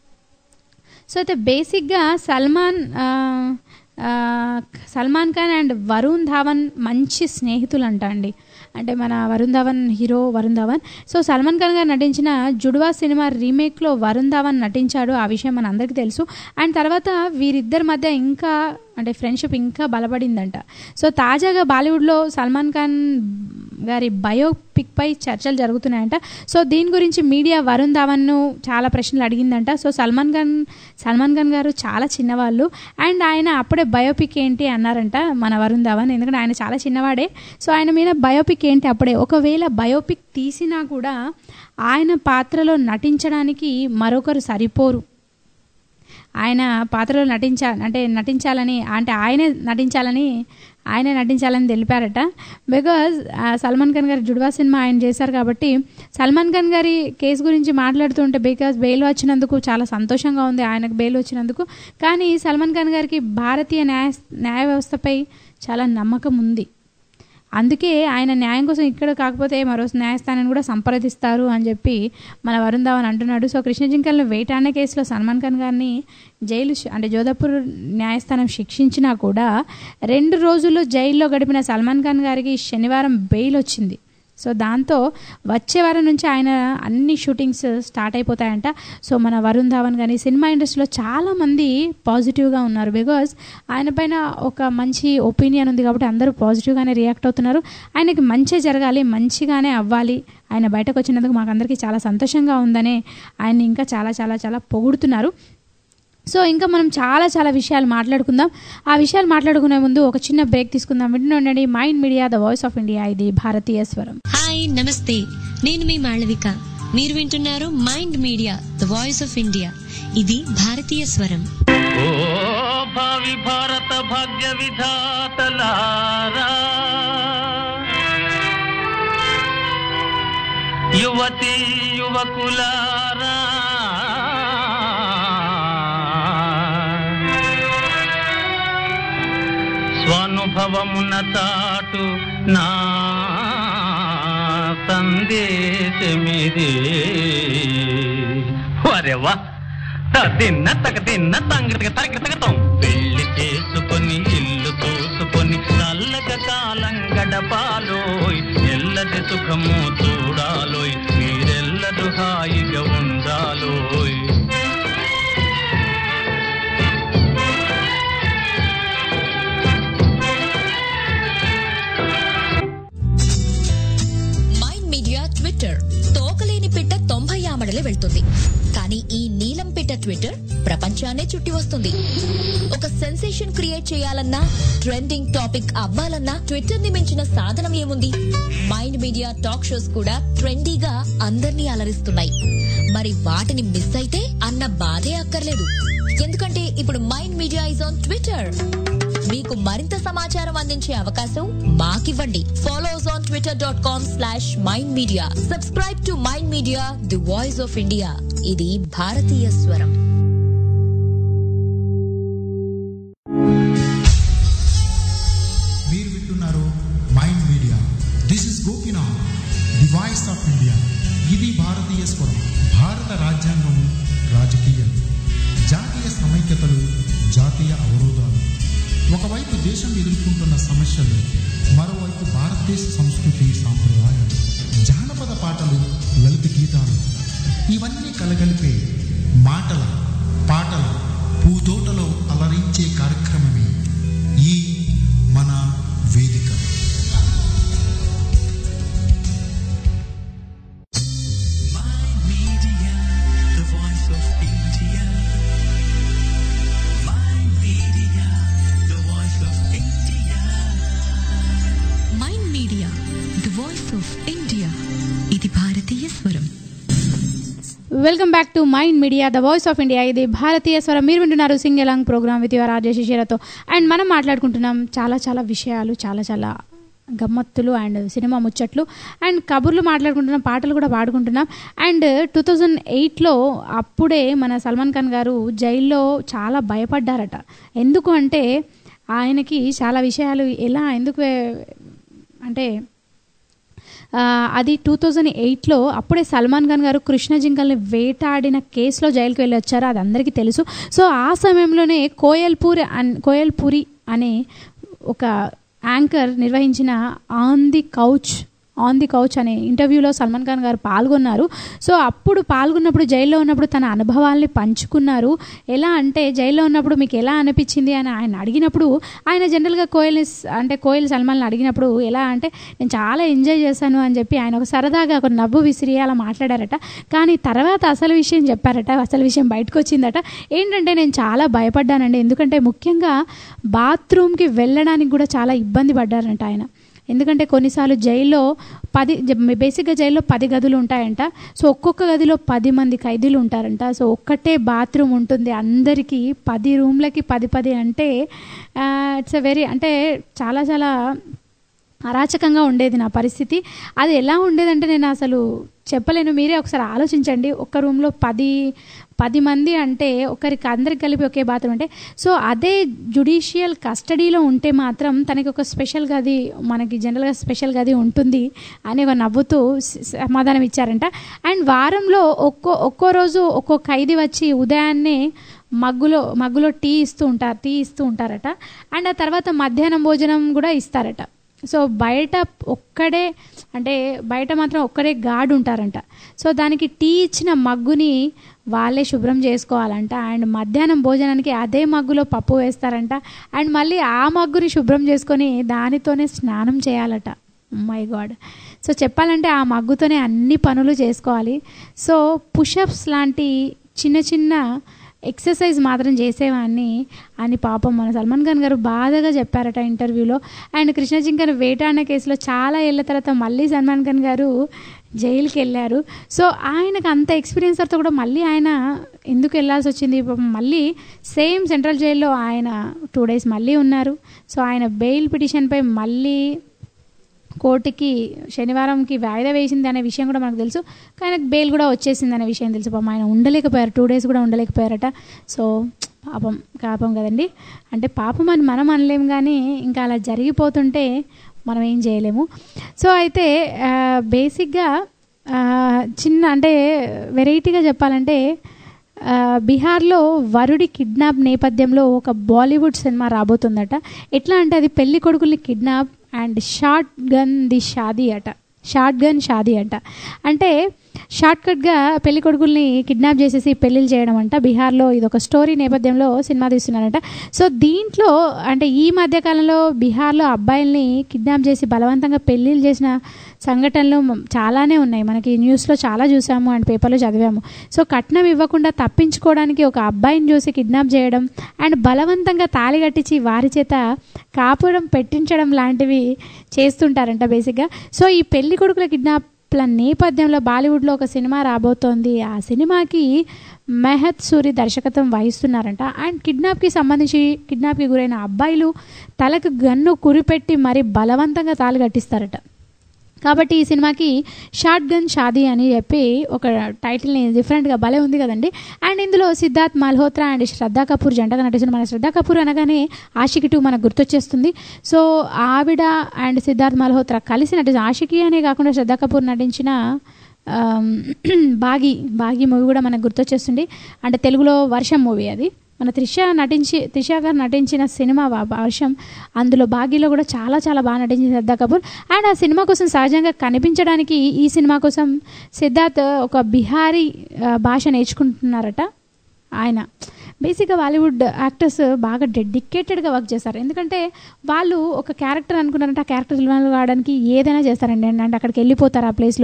సో అయితే బేసిక్గా సల్మాన్ ఆ, ఆ, సల్మాన్ ఖాన్ అండ్ వరుణ్ ధావన్ మంచి స్నేహితులు అంట అండి అంటే మన వరుణ్ ధావన్ హీరో వరుణ్ ధావన్ సో సల్మాన్ ఖాన్ గారు నటించిన జుడ్వా సినిమా రీమేక్లో వరుణ్ ధావన్ నటించాడు ఆ విషయం మన అందరికీ తెలుసు అండ్ తర్వాత వీరిద్దరి మధ్య ఇంకా అంటే ఫ్రెండ్షిప్ ఇంకా బలపడిందంట సో తాజాగా బాలీవుడ్లో సల్మాన్ ఖాన్ గారి బయోపిక్ పై చర్చలు జరుగుతున్నాయంట సో దీని గురించి మీడియా వరుణ్ ధావన్ను చాలా ప్రశ్నలు అడిగిందంట సో సల్మాన్ ఖాన్ సల్మాన్ ఖాన్ గారు చాలా చిన్నవాళ్ళు అండ్ ఆయన అప్పుడే బయోపిక్ ఏంటి అన్నారంట మన వరుణ్ ధావన్ ఎందుకంటే ఆయన చాలా చిన్నవాడే సో ఆయన మీద బయోపిక్ ఏంటి అప్పుడే ఒకవేళ బయోపిక్ తీసినా కూడా ఆయన పాత్రలో నటించడానికి మరొకరు సరిపోరు ఆయన పాత్రలో నటించా అంటే నటించాలని అంటే ఆయనే నటించాలని ఆయనే నటించాలని తెలిపారట బికాజ్ సల్మాన్ ఖాన్ గారి జుడ్వా సినిమా ఆయన చేశారు కాబట్టి సల్మాన్ ఖాన్ గారి కేసు గురించి మాట్లాడుతుంటే బికాజ్ బెయిల్ వచ్చినందుకు చాలా సంతోషంగా ఉంది ఆయనకు బెయిల్ వచ్చినందుకు కానీ సల్మాన్ ఖాన్ గారికి భారతీయ న్యాయ న్యాయ వ్యవస్థపై చాలా నమ్మకం ఉంది అందుకే ఆయన న్యాయం కోసం ఇక్కడ కాకపోతే మరో న్యాయస్థానాన్ని కూడా సంప్రదిస్తారు అని చెప్పి మన వరుణ్ ధావన్ అంటున్నాడు సో కృష్ణ జింకలను వేటాడిన కేసులో సల్మాన్ ఖాన్ గారిని జైలు శి- అంటే జోధపూర్ న్యాయస్థానం శిక్షించినా కూడా రెండు రోజులు జైల్లో గడిపిన సల్మాన్ ఖాన్ గారికి శనివారం బెయిల్ వచ్చింది సో దాంతో వచ్చే వారం నుంచి ఆయన అన్ని షూటింగ్స్ స్టార్ట్ అయిపోతాయంట సో మన వరుణ్ ధావన్ కానీ సినిమా ఇండస్ట్రీలో చాలామంది పాజిటివ్గా ఉన్నారు బికాజ్ ఆయన పైన ఒక మంచి ఒపీనియన్ ఉంది కాబట్టి అందరూ పాజిటివ్గానే రియాక్ట్ అవుతున్నారు ఆయనకి మంచి జరగాలి మంచిగానే అవ్వాలి ఆయన బయటకు వచ్చినందుకు మాకు అందరికీ చాలా సంతోషంగా ఉందనే ఆయన ఇంకా చాలా చాలా చాలా పొగుడుతున్నారు సో ఇంకా మనం చాలా చాలా విషయాలు మాట్లాడుకుందాం ఆ విషయాలు మాట్లాడుకునే ముందు ఒక చిన్న బ్రేక్ తీసుకుందాం వింటూ ఉండండి Mind Media the voice of India ఇది భారతీయ స్వరం హాయ్ నమస్తే నేను మీ మాళవిక మీరు వింటున్నారు Mind Media the voice of India ఇది భారతీయ స్వరం ఓ భావి భారత భాగ్య విధాతలారా యువతి యువకులారా స్వానుభవమున చాటు నా సందేశమిది వరెవా తిన్న తగ తిన్న తంగటిక తరగ తగతాం పెళ్లి చేసుకొని ఇల్లు చూసుకొని చల్లగా కాలం గడపాలోయ్ ఎల్లటి సుఖము చూడాలోయ్ మీరెల్లరూ హాయిగా ఉండాలోయ్ మడలి వెళ్తుంది కానీ ఈ నీలం పిట్ట ట్విట్టర్ ప్రపంచాన్నే చుట్టి వస్తుంది ఒక సెన్సేషన్ క్రియేట్ చేయాలన్నా ట్రెండింగ్ టాపిక్ అవ్వాలన్నా ట్విట్టర్ ని మించిన సాధనం ఏముంది మైండ్ మీడియా టాక్ షోస్ కూడా ట్రెండీగా అందర్నీ అలరిస్తున్నాయి మరి వాటిని మిస్ అయితే అన్న బాధే అక్కర్లేదు ఎందుకంటే ఇప్పుడు Mind Media is on Twitter మీకు మరింత సమాచారం అందించే అవకాశం మాకివ్వండి follows on Twitter dot com slash Mind Media subscribe to Mind media the voice of India ఇది భారతీయ స్వరం మీరు వింటున్నారు Mind Media this is Gopinath the voice of India ఇది భారతీయ స్వరం భారత రాజ్యాంగము రాజకీయం జాతీయ సమైక్యతలు జాతీయ అవరోధాలు ఒకవైపు దేశం ఎదుర్కొంటున్న సమస్యలు మరోవైపు భారతదేశ సంస్కృతి సాంప్రదాయాలు జానపద పాటలు లలిత గీతాలు ఇవన్నీ కలగలిపే మాటల పాటల పూతోటలో అలరించే కార్యక్రమమే ఈ మన వేదిక Media, the voice of India. My media, the voice of India. Mind Media the voice of India ఇది భారతీయ స్వరం welcome back to Mind Media the voice of India ఇది భారతీయ స్వరం మీరు వింటున్నారు sing along program with your Rajesh శిశిరతో అండ్ మనం మాట్లాడుకుంటున్నాం చాలా చాలా విషయాలు చాలా చాలా గమ్మత్తులు అండ్ సినిమా ముచ్చట్లు అండ్ కబుర్లు మాట్లాడుకుంటున్నాం పాటలు కూడా పాడుకుంటున్నాం అండ్ టూ థౌజండ్ ఎయిట్లో అప్పుడే మన సల్మాన్ ఖాన్ గారు జైల్లో చాలా భయపడ్డారట ఎందుకు అంటే ఆయనకి చాలా విషయాలు ఎలా ఎందుకు అంటే ఆ, అది టూ థౌజండ్ ఎయిట్లో అప్పుడే సల్మాన్ ఖాన్ గారు కృష్ణ జింకల్ని వేటాడిన కేసులో జైలుకి వెళ్ళి వచ్చారు అది అందరికీ తెలుసు సో ఆ సమయంలోనే కోయల్పూరి అన్ కోయల్పూరి అనే ఒక యాంకర్ నిర్వహించిన on the couch on the couch అనే ఇంటర్వ్యూలో సల్మాన్ ఖాన్ గారు పాల్గొన్నారు సో అప్పుడు పాల్గొన్నప్పుడు జైల్లో ఉన్నప్పుడు తన అనుభవాల్ని పంచుకున్నారు ఎలా అంటే జైల్లో ఉన్నప్పుడు మీకు ఎలా అనిపించింది అని ఆయన అడిగినప్పుడు ఆయన జనరల్గా కోయల్ అంటే కోయల్ సల్మాన్ని అడిగినప్పుడు ఎలా అంటే నేను చాలా ఎంజాయ్ చేశాను అని చెప్పి ఆయన ఒక సరదాగా ఒక నవ్వు విసిరి అలా మాట్లాడారట కానీ తర్వాత అసలు విషయం చెప్పారట అసలు విషయం బయటకు వచ్చిందట ఏంటంటే నేను చాలా భయపడ్డానండి ఎందుకంటే ముఖ్యంగా బాత్రూమ్కి వెళ్ళడానికి కూడా చాలా ఇబ్బంది పడ్డారంట ఆయన ఎందుకంటే కొన్నిసార్లు జైల్లో పది జ- బేసిక్గా జైల్లో పది గదులు ఉంటాయంట సో ఒక్కొక్క గదిలో పది మంది ఖైదీలు ఉంటారంట సో ఒక్కటే బాత్రూమ్ ఉంటుంది అందరికీ పది రూమ్లకి పది పది అంటే ఇట్స్ ఎ వెరీ అంటే చాలా చాలా అరాచకంగా ఉండేది నా పరిస్థితి అది ఎలా ఉండేదంటే నేను అసలు చెప్పలేను మీరే ఒకసారి ఆలోచించండి ఒక్క రూమ్లో పది పది మంది అంటే ఒకరికి అందరికి కలిపి ఒకే బాత్రూమ్ అంటే సో అదే జుడిషియల్ కస్టడీలో ఉంటే మాత్రం తనకి ఒక స్పెషల్ గది మనకి జనరల్గా స్పెషల్ గది ఉంటుంది అని ఒక నవ్వుతూ స- సమాధానం ఇచ్చారంట అండ్ వారంలో ఒక్కో ఒక్కో రోజు ఒక్కో ఖైదీ వచ్చి ఉదయాన్నే మగ్గులో మగ్గులో టీ ఇస్తూ ఉంటారు టీ ఇస్తూ ఉంటారట అండ్ ఆ తర్వాత మధ్యాహ్నం భోజనం కూడా ఇస్తారట సో బయట ఒక్కడే అంటే బయట మాత్రం ఒక్కడే గార్డ్ ఉంటారంట సో దానికి టీ ఇచ్చిన మగ్గుని వాళ్ళే శుభ్రం చేసుకోవాలంట అండ్ మధ్యాహ్నం భోజనానికి అదే మగ్గులో పప్పు వేస్తారంట అండ్ మళ్ళీ ఆ మగ్గుని శుభ్రం చేసుకొని దానితోనే స్నానం చేయాలట మై గాడ్ సో చెప్పాలంటే ఆ మగ్గుతోనే అన్ని పనులు చేసుకోవాలి సో పుషప్స్ లాంటి చిన్న చిన్న ఎక్సర్సైజ్ మాత్రం చేసేవాడిని అని పాపం మన సల్మాన్ ఖాన్ గారు బాధగా చెప్పారట ఇంటర్వ్యూలో అండ్ కృష్ణ జింకను వేటాడిన కేసులో చాలా ఏళ్ళ తర్వాత మళ్ళీ సల్మాన్ ఖాన్ గారు జైలుకి వెళ్ళారు సో ఆయనకు అంత ఎక్స్పీరియన్స్ తర్వాత కూడా మళ్ళీ ఆయన ఎందుకు వెళ్ళాల్సి వచ్చింది పాపం మళ్ళీ సేమ్ సెంట్రల్ జైల్లో ఆయన టూ డేస్ మళ్ళీ ఉన్నారు సో ఆయన బెయిల్ పిటిషన్పై మళ్ళీ కోర్టుకి శనివారంకి వాయిదా వేసింది అనే విషయం కూడా మనకు తెలుసు కానీ బెయిల్ కూడా వచ్చేసింది అనే విషయం తెలుసు పాపం ఆయన ఉండలేకపోయారు టూ డేస్ కూడా ఉండలేకపోయారట సో పాపం పాపం కదండి అంటే పాపం అని మనం అనలేము కానీ ఇంకా అలా జరిగిపోతుంటే మనం ఏం చేయలేము సో అయితే ఆ, బేసిక్గా ఆ, చిన్న అంటే వెరైటీగా చెప్పాలంటే ఆ, బీహార్లో వరుడి కిడ్నాప్ నేపథ్యంలో ఒక బాలీవుడ్ సినిమా రాబోతుందట ఎట్లా అంటే అది పెళ్లి కొడుకుల్ని kidnap and shotgun the Shaadi అట షార్ట్ గన్ షాదీ అంట అంటే షార్ట్కట్గా పెళ్లి కొడుకుల్ని కిడ్నాప్ చేసేసి పెళ్లిళ్ళు చేయడం అంట బీహార్లో ఇది ఒక స్టోరీ నేపథ్యంలో సినిమా తీస్తున్నారంట సో దీంట్లో అంటే ఈ మధ్య కాలంలో బీహార్లో అబ్బాయిల్ని కిడ్నాప్ చేసి బలవంతంగా పెళ్లిళ్ళు చేసిన సంఘటనలు మ- చాలానే ఉన్నాయి మనకి న్యూస్లో చాలా చూసాము అండ్ పేపర్లో చదివాము సో కట్నం ఇవ్వకుండా తప్పించుకోవడానికి ఒక అబ్బాయిని చూసి కిడ్నాప్ చేయడం అండ్ బలవంతంగా తాళి కట్టించి వారి చేత కాపురం పెట్టించడం లాంటివి చేస్తుంటారంట బేసిక్గా సో ఈ పెళ్లి కొడుకుల కిడ్నాప్ల నేపథ్యంలో బాలీవుడ్లో ఒక సినిమా రాబోతోంది ఆ సినిమాకి మెహత్ సూరి దర్శకత్వం వహిస్తున్నారంట అండ్ కిడ్నాప్కి సంబంధించి కిడ్నాప్కి గురైన అబ్బాయిలు తలకు గన్ను కురిపెట్టి మరి బలవంతంగా తాళి కట్టిస్తారట కాబట్టి ఈ సినిమాకి షార్ట్ గన్ షాదీ అని చెప్పి ఒక టైటిల్ని డిఫరెంట్గా భలే ఉంది కదండి అండ్ ఇందులో సిద్ధార్థ్ మల్హోత్రా అండ్ శ్రద్ధా కపూర్ జంటగా నటిస్తున్న మన శ్రద్ధా కపూర్ అనగానే ఆషికి టూ మనకు గుర్తొచ్చేస్తుంది సో ఆవిడ అండ్ సిద్ధార్థ్ మల్హోత్రా కలిసి నటించిన ఆషికి అనే కాకుండా శ్రద్ధా కపూర్ నటించిన ఆమ్, బాగి బాగి మూవీ కూడా మనకు గుర్తొచ్చేస్తుంది అంటే తెలుగులో వర్షం మూవీ అది మన త్రిష నటించి త్రిష గారు నటించిన సినిమా వా- వర్షం అందులో బాగీలో కూడా చాలా చాలా బాగా నటించింది శ్రద్ధా కపూర్ అండ్ ఆ సినిమా కోసం సహజంగా కనిపించడానికి ఈ సినిమా కోసం సిద్ధార్థ్ ఒక బిహారీ ఆ, భాష నేర్చుకుంటున్నారట ఆయన బేసిక్గా బాలీవుడ్ యాక్టర్స్ బాగా డెడికేటెడ్గా వర్క్ చేస్తారు ఎందుకంటే వాళ్ళు ఒక క్యారెక్టర్ అనుకున్నారంటే ఆ క్యారెక్టర్ ఇన్వాల్వ్ కావడానికి ఏదైనా చేస్తారండి అంటే అక్కడికి వెళ్ళిపోతారు ఆ ప్లేస్లో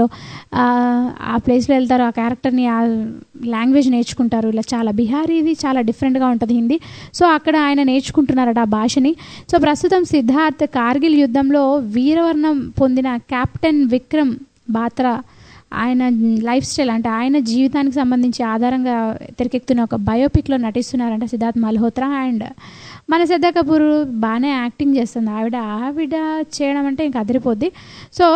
ఆ ప్లేస్లో వెళ్తారు ఆ క్యారెక్టర్ని ఆ లాంగ్వేజ్ నేర్చుకుంటారు ఇలా చాలా బిహారీది చాలా డిఫరెంట్గా ఉంటుంది హిందీ సో అక్కడ ఆయన నేర్చుకుంటున్నారట ఆ భాషని సో ప్రస్తుతం సిద్ధార్థ్ కార్గిల్ యుద్ధంలో వీరవర్ణం పొందిన కెప్టెన్ విక్రమ్ బాత్రా ఆయన లైఫ్ స్టైల్ అంటే ఆయన జీవితానికి సంబంధించి ఆధారంగా తెరకెక్కుతున్న ఒక బయోపిక్లో నటిస్తున్నారంట సిద్ధార్థ్ మల్హోత్రా అండ్ మన శ్రద్ధా కపూర్ బాగానే యాక్టింగ్ చేస్తుంది ఆవిడ ఆవిడ చేయడం అంటే ఇంకా అదిరిపోద్ది సో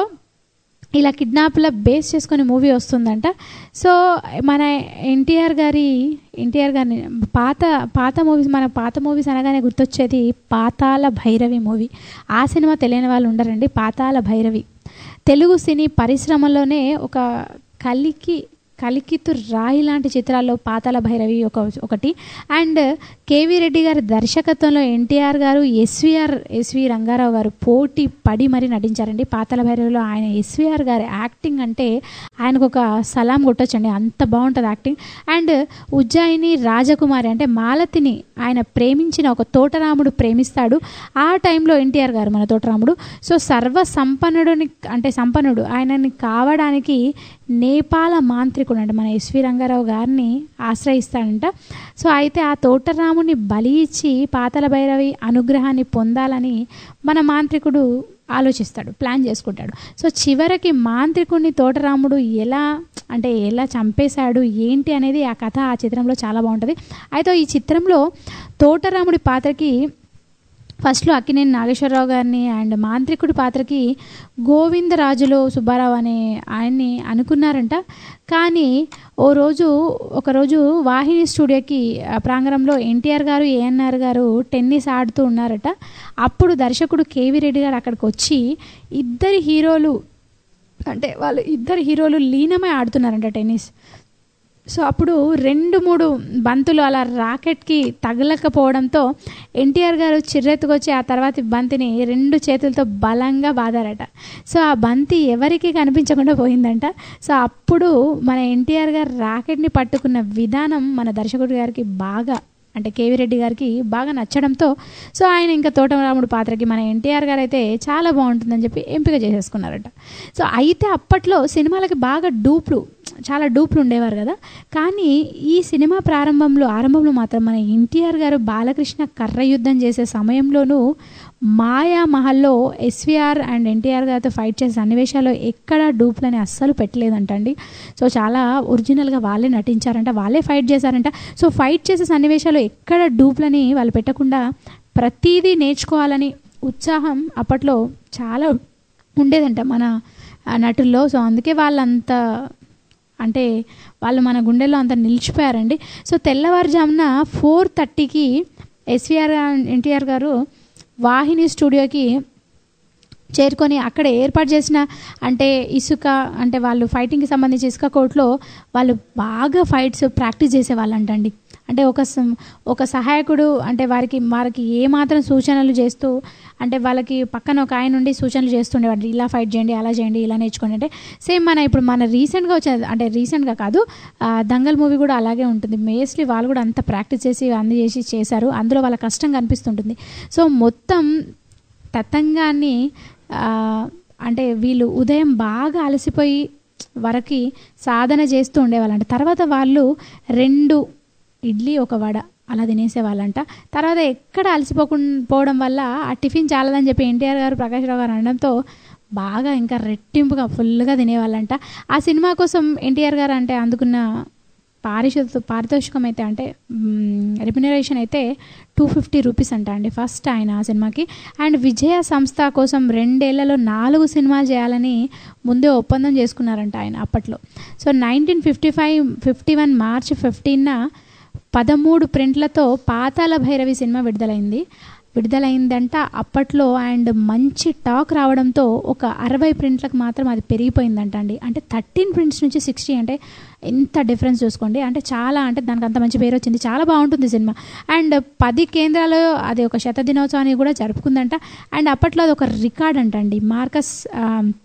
ఇలా కిడ్నాప్ల బేస్ చేసుకొని మూవీ వస్తుందంట సో మన ఎన్టీఆర్ గారి ఎన్టీఆర్ గారిని పాత పాత మూవీస్ మన పాత మూవీస్ అనగానే గుర్తొచ్చేది పాతాల భైరవి మూవీ ఆ సినిమా తెలియని వాళ్ళు ఉండరండి పాతాల భైరవి తెలుగు సినీ పరిశ్రమలోనే ఒక కలికి కలికితు రాయి లాంటి చిత్రాల్లో పాతాల భైరవి ఒక ఒకటి అండ్ కేవీ రెడ్డి గారి దర్శకత్వంలో ఎన్టీఆర్ గారు ఎస్విఆర్ ఎస్వి రంగారావు గారు పోటీ పడి మరీ నటించారండి పాతాల భైరవిలో ఆయన ఎస్విఆర్ గారి యాక్టింగ్ అంటే ఆయనకు ఒక సలాం కొట్టొచ్చండి అంత బాగుంటుంది యాక్టింగ్ అండ్ ఉజ్జాయిని రాజకుమారి అంటే మాలతిని ఆయన ప్రేమించిన ఒక తోటరాముడు ప్రేమిస్తాడు ఆ టైంలో ఎన్టీఆర్ గారు మన తోటరాముడు సో సర్వ సంపన్నుడిని అంటే సంపన్నుడు ఆయనని కావడానికి నేపాల మాంత్రికుడు అంటే మన ఎస్వి రంగారావు గారిని ఆశ్రయిస్తాడంట సో అయితే ఆ తోటరాముని బలి ఇచ్చి పాతల భైరవి అనుగ్రహాన్ని పొందాలని మన మాంత్రికుడు ఆలోచిస్తాడు ప్లాన్ చేసుకుంటాడు సో చివరికి మాంత్రికుడిని తోటరాముడు ఎలా అంటే ఎలా చంపేశాడు ఏంటి అనేది ఆ కథ ఆ చిత్రంలో చాలా బాగుంటుంది అయితే ఈ చిత్రంలో తోటరాముడి పాత్రకి ఫస్ట్లో అక్కినేని నాగేశ్వరరావు గారిని అండ్ మాంత్రికుడి పాత్రకి గోవిందరాజులో సుబ్బారావు అనే ఆయన్ని అనుకున్నారంట కానీ ఓ రోజు ఒకరోజు వాహిని స్టూడియోకి ఆ ప్రాంగణంలో ఎన్టీఆర్ గారు ఏఎన్ఆర్ గారు టెన్నిస్ ఆడుతూ ఉన్నారట అప్పుడు దర్శకుడు కేవీ రెడ్డి గారు అక్కడికి వచ్చి ఇద్దరి హీరోలు అంటే వాళ్ళు ఇద్దరు హీరోలు లీనమై ఆడుతున్నారంట టెన్నిస్ సో అప్పుడు రెండు మూడు బంతులు అలా రాకెట్కి తగలకపోవడంతో ఎన్టీఆర్ గారు చిర్రెత్తుకొచ్చి ఆ తర్వాత బంతిని రెండు చేతులతో బలంగా బాదారట సో ఆ బంతి ఎవరికి కనిపించకుండా పోయిందంట సో అప్పుడు మన ఎన్టీఆర్ గారు రాకెట్ని పట్టుకున్న విధానం మన దర్శకుడి గారికి బాగా అంటే కేవీ రెడ్డి గారికి బాగా నచ్చడంతో సో ఆయన ఇంకా తోటరాముడు పాత్రకి మన ఎన్టీఆర్ గారు అయితే చాలా బాగుంటుందని చెప్పి ఎంపిక చేసేసుకున్నారట సో అయితే అప్పట్లో సినిమాలకి బాగా డూప్లు చాలా డూప్లు ఉండేవారు కదా కానీ ఈ సినిమా ప్రారంభంలో ఆరంభంలో మాత్రం మన ఎన్టీఆర్ గారు బాలకృష్ణ కర్ర యుద్ధం చేసే సమయంలోనూ మాయా మహల్లో ఎస్విఆర్ అండ్ ఎన్టీఆర్ గారితో ఫైట్ చేసే సన్నివేశాల్లో ఎక్కడ డూప్లని అస్సలు పెట్టలేదంటండి సో చాలా ఒరిజినల్గా వాళ్ళే నటించారంట వాళ్ళే ఫైట్ చేశారంట సో ఫైట్ చేసే సన్నివేశాల్లో ఎక్కడ డూప్లని వాళ్ళు పెట్టకుండా ప్రతీదీ నేర్చుకోవాలని ఉత్సాహం అప్పట్లో చాలా ఉండేదంట మన ఆ నటుల్లో సో అందుకే వాళ్ళంత అంటే వాళ్ళు మన గుండెల్లో అంత నిలిచిపోయారండి సో తెల్లవారుజామున ఫోర్ థర్టీకి ఎస్విఆర్ ఎన్టీఆర్ గారు వాహిని స్టూడియోకి చేరుకొని అక్కడ ఏర్పాటు చేసిన అంటే ఇసుక అంటే వాళ్ళు ఫైటింగ్కి సంబంధించి ఇసుక కోర్టులో వాళ్ళు బాగా ఫైట్స్ ప్రాక్టీస్ చేసేవాళ్ళంటండి అంటే ఒక సం- ఒక సహాయకుడు అంటే వారికి వారికి ఏమాత్రం సూచనలు చేస్తూ అంటే వాళ్ళకి పక్కన ఒక ఆయన నుండి సూచనలు చేస్తుండేవాడు ఇలా ఫైట్ చేయండి అలా చేయండి ఇలా నేర్చుకోండి అంటే సేమ్ మన ఇప్పుడు మన రీసెంట్గా వచ్చేది అంటే రీసెంట్గా కాదు ఆ, దంగల్ మూవీ కూడా అలాగే ఉంటుంది మేస్లీ వాళ్ళు కూడా అంత ప్రాక్టీస్ చేసి అన్ని చేసి చేశారు అందులో వాళ్ళ కష్టం కనిపిస్తుంటుంది సో మొత్తం తతంగాన్ని ఆ, అంటే వీళ్ళు ఉదయం బాగా అలసిపోయి వరకి సాధన చేస్తూ ఉండేవాళ్ళంట తర్వాత వాళ్ళు రెండు ఇడ్లీ ఒక వడ అలా తినేసేవాళ్ళంట తర్వాత ఎక్కడ అలసిపోకుండా పోవడం వల్ల ఆ టిఫిన్ చాలదని చెప్పి ఎన్టీఆర్ గారు ప్రకాష్ రావు గారు అనడంతో బాగా ఇంకా రెట్టింపుగా ఫుల్గా తినేవాళ్ళంట ఆ సినిమా కోసం ఎన్టీఆర్ గారు అంటే అందుకున్న పారిశుద్ధ పారితోషికం అయితే అంటే రెమ్యునరేషన్ అయితే టూ ఫిఫ్టీ రూపీస్ అంట అండి ఫస్ట్ ఆయన ఆ సినిమాకి అండ్ విజయ సంస్థ కోసం రెండేళ్లలో నాలుగు సినిమాలు చేయాలని ముందే ఒప్పందం చేసుకున్నారంట ఆయన అప్పట్లో so nineteen fifty five fifty one March ఫిఫ్టీన్న పదమూడు ప్రింట్లతో పాతాల భైరవి సినిమా విడుదలైంది విడుదలైందంట అప్పట్లో అండ్ మంచి టాక్ రావడంతో ఒక అరవై ప్రింట్లకు మాత్రం అది పెరిగిపోయిందంట అండి అంటే థర్టీన్ ప్రింట్స్ నుంచి సిక్స్టీ అంటే ఎంత డిఫరెన్స్ చూసుకోండి అంటే చాలా అంటే దానికి అంత మంచి పేరు వచ్చింది చాలా బాగుంటుంది సినిమా అండ్ పది కేంద్రాలు అది ఒక శత దినోత్సవాన్ని కూడా జరుపుకుందంట అండ్ అప్పట్లో అది ఒక రికార్డ్ అంటండి మార్కస్ ఆ,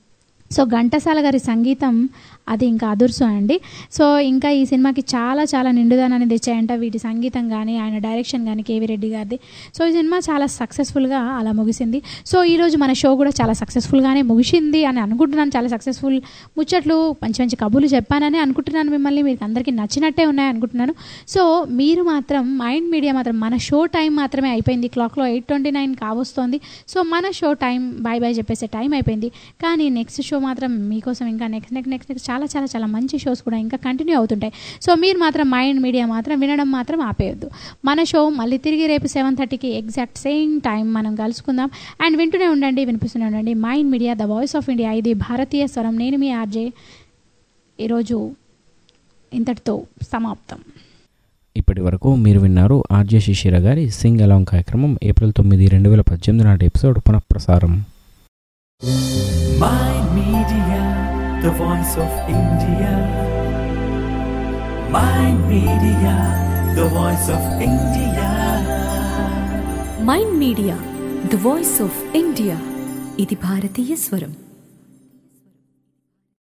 సో ఘంటసాల గారి సంగీతం అది ఇంకా అదుర్సు అండి సో ఇంకా ఈ సినిమాకి చాలా చాలా నిండుదనాన్ని తెచ్చాయంట వీటి సంగీతం కానీ ఆయన డైరెక్షన్ కానీ కేవీ రెడ్డి గారిది సో ఈ సినిమా చాలా సక్సెస్ఫుల్గా అలా ముగిసింది సో ఈరోజు మన షో కూడా చాలా సక్సెస్ఫుల్గానే ముగిసింది అని అనుకుంటున్నాను చాలా సక్సెస్ఫుల్ ముచ్చట్లు మంచి మంచి కబుర్లు చెప్పానని అనుకుంటున్నాను మిమ్మల్ని మీకు అందరికీ నచ్చినట్టే ఉన్నాయి అనుకుంటున్నాను సో మీరు మాత్రం మైండ్ మీడియా మాత్రం మన షో టైం మాత్రమే అయిపోయింది క్లాక్లో ఎయిట్ ట్వంటీ నైన్ కావస్తోంది సో మన షో టైం బాయ్ బాయ్ చెప్పేసే టైం అయిపోయింది కానీ నెక్స్ట్ షో మాత్రం మీకోసం ఇంకా నెక్స్ట్ నెక్స్ట్ నెక్స్ట్ నెక్స్ట్ చాలా చాలా చాలా మంచి షోస్ కూడా ఇంకా కంటిన్యూ అవుతుంటాయి సో మీరు మాత్రం మైండ్ మీడియా మాత్రం వినడం మాత్రం ఆపేయొద్దు మన షో మళ్ళీ తిరిగి రేపు సెవెన్ థర్టీకి ఎగ్జాక్ట్ సేమ్ టైం మనం కలుసుకుందాం అండ్ వింటూనే ఉండండి వినిపిస్తూనే ఉండండి Mind Media the voice of India ఇది భారతీయ స్వరం నేను మీ ఆర్జే ఈరోజు ఇంతటితో సమాప్తం ఇప్పటి వరకు మీరు విన్నారు ఆర్జే శిశిర గారి సింగ్ అలాంగ్ కార్యక్రమం ఏప్రిల్ తొమ్మిది రెండు వేల పద్దెనిమిది నాటి ఎపిసోడ్ పునఃప్రసారం Mind Media, the voice of India. Mind Media, the voice of India. Mind Media the voice of India ఇది భారతీయ స్వరం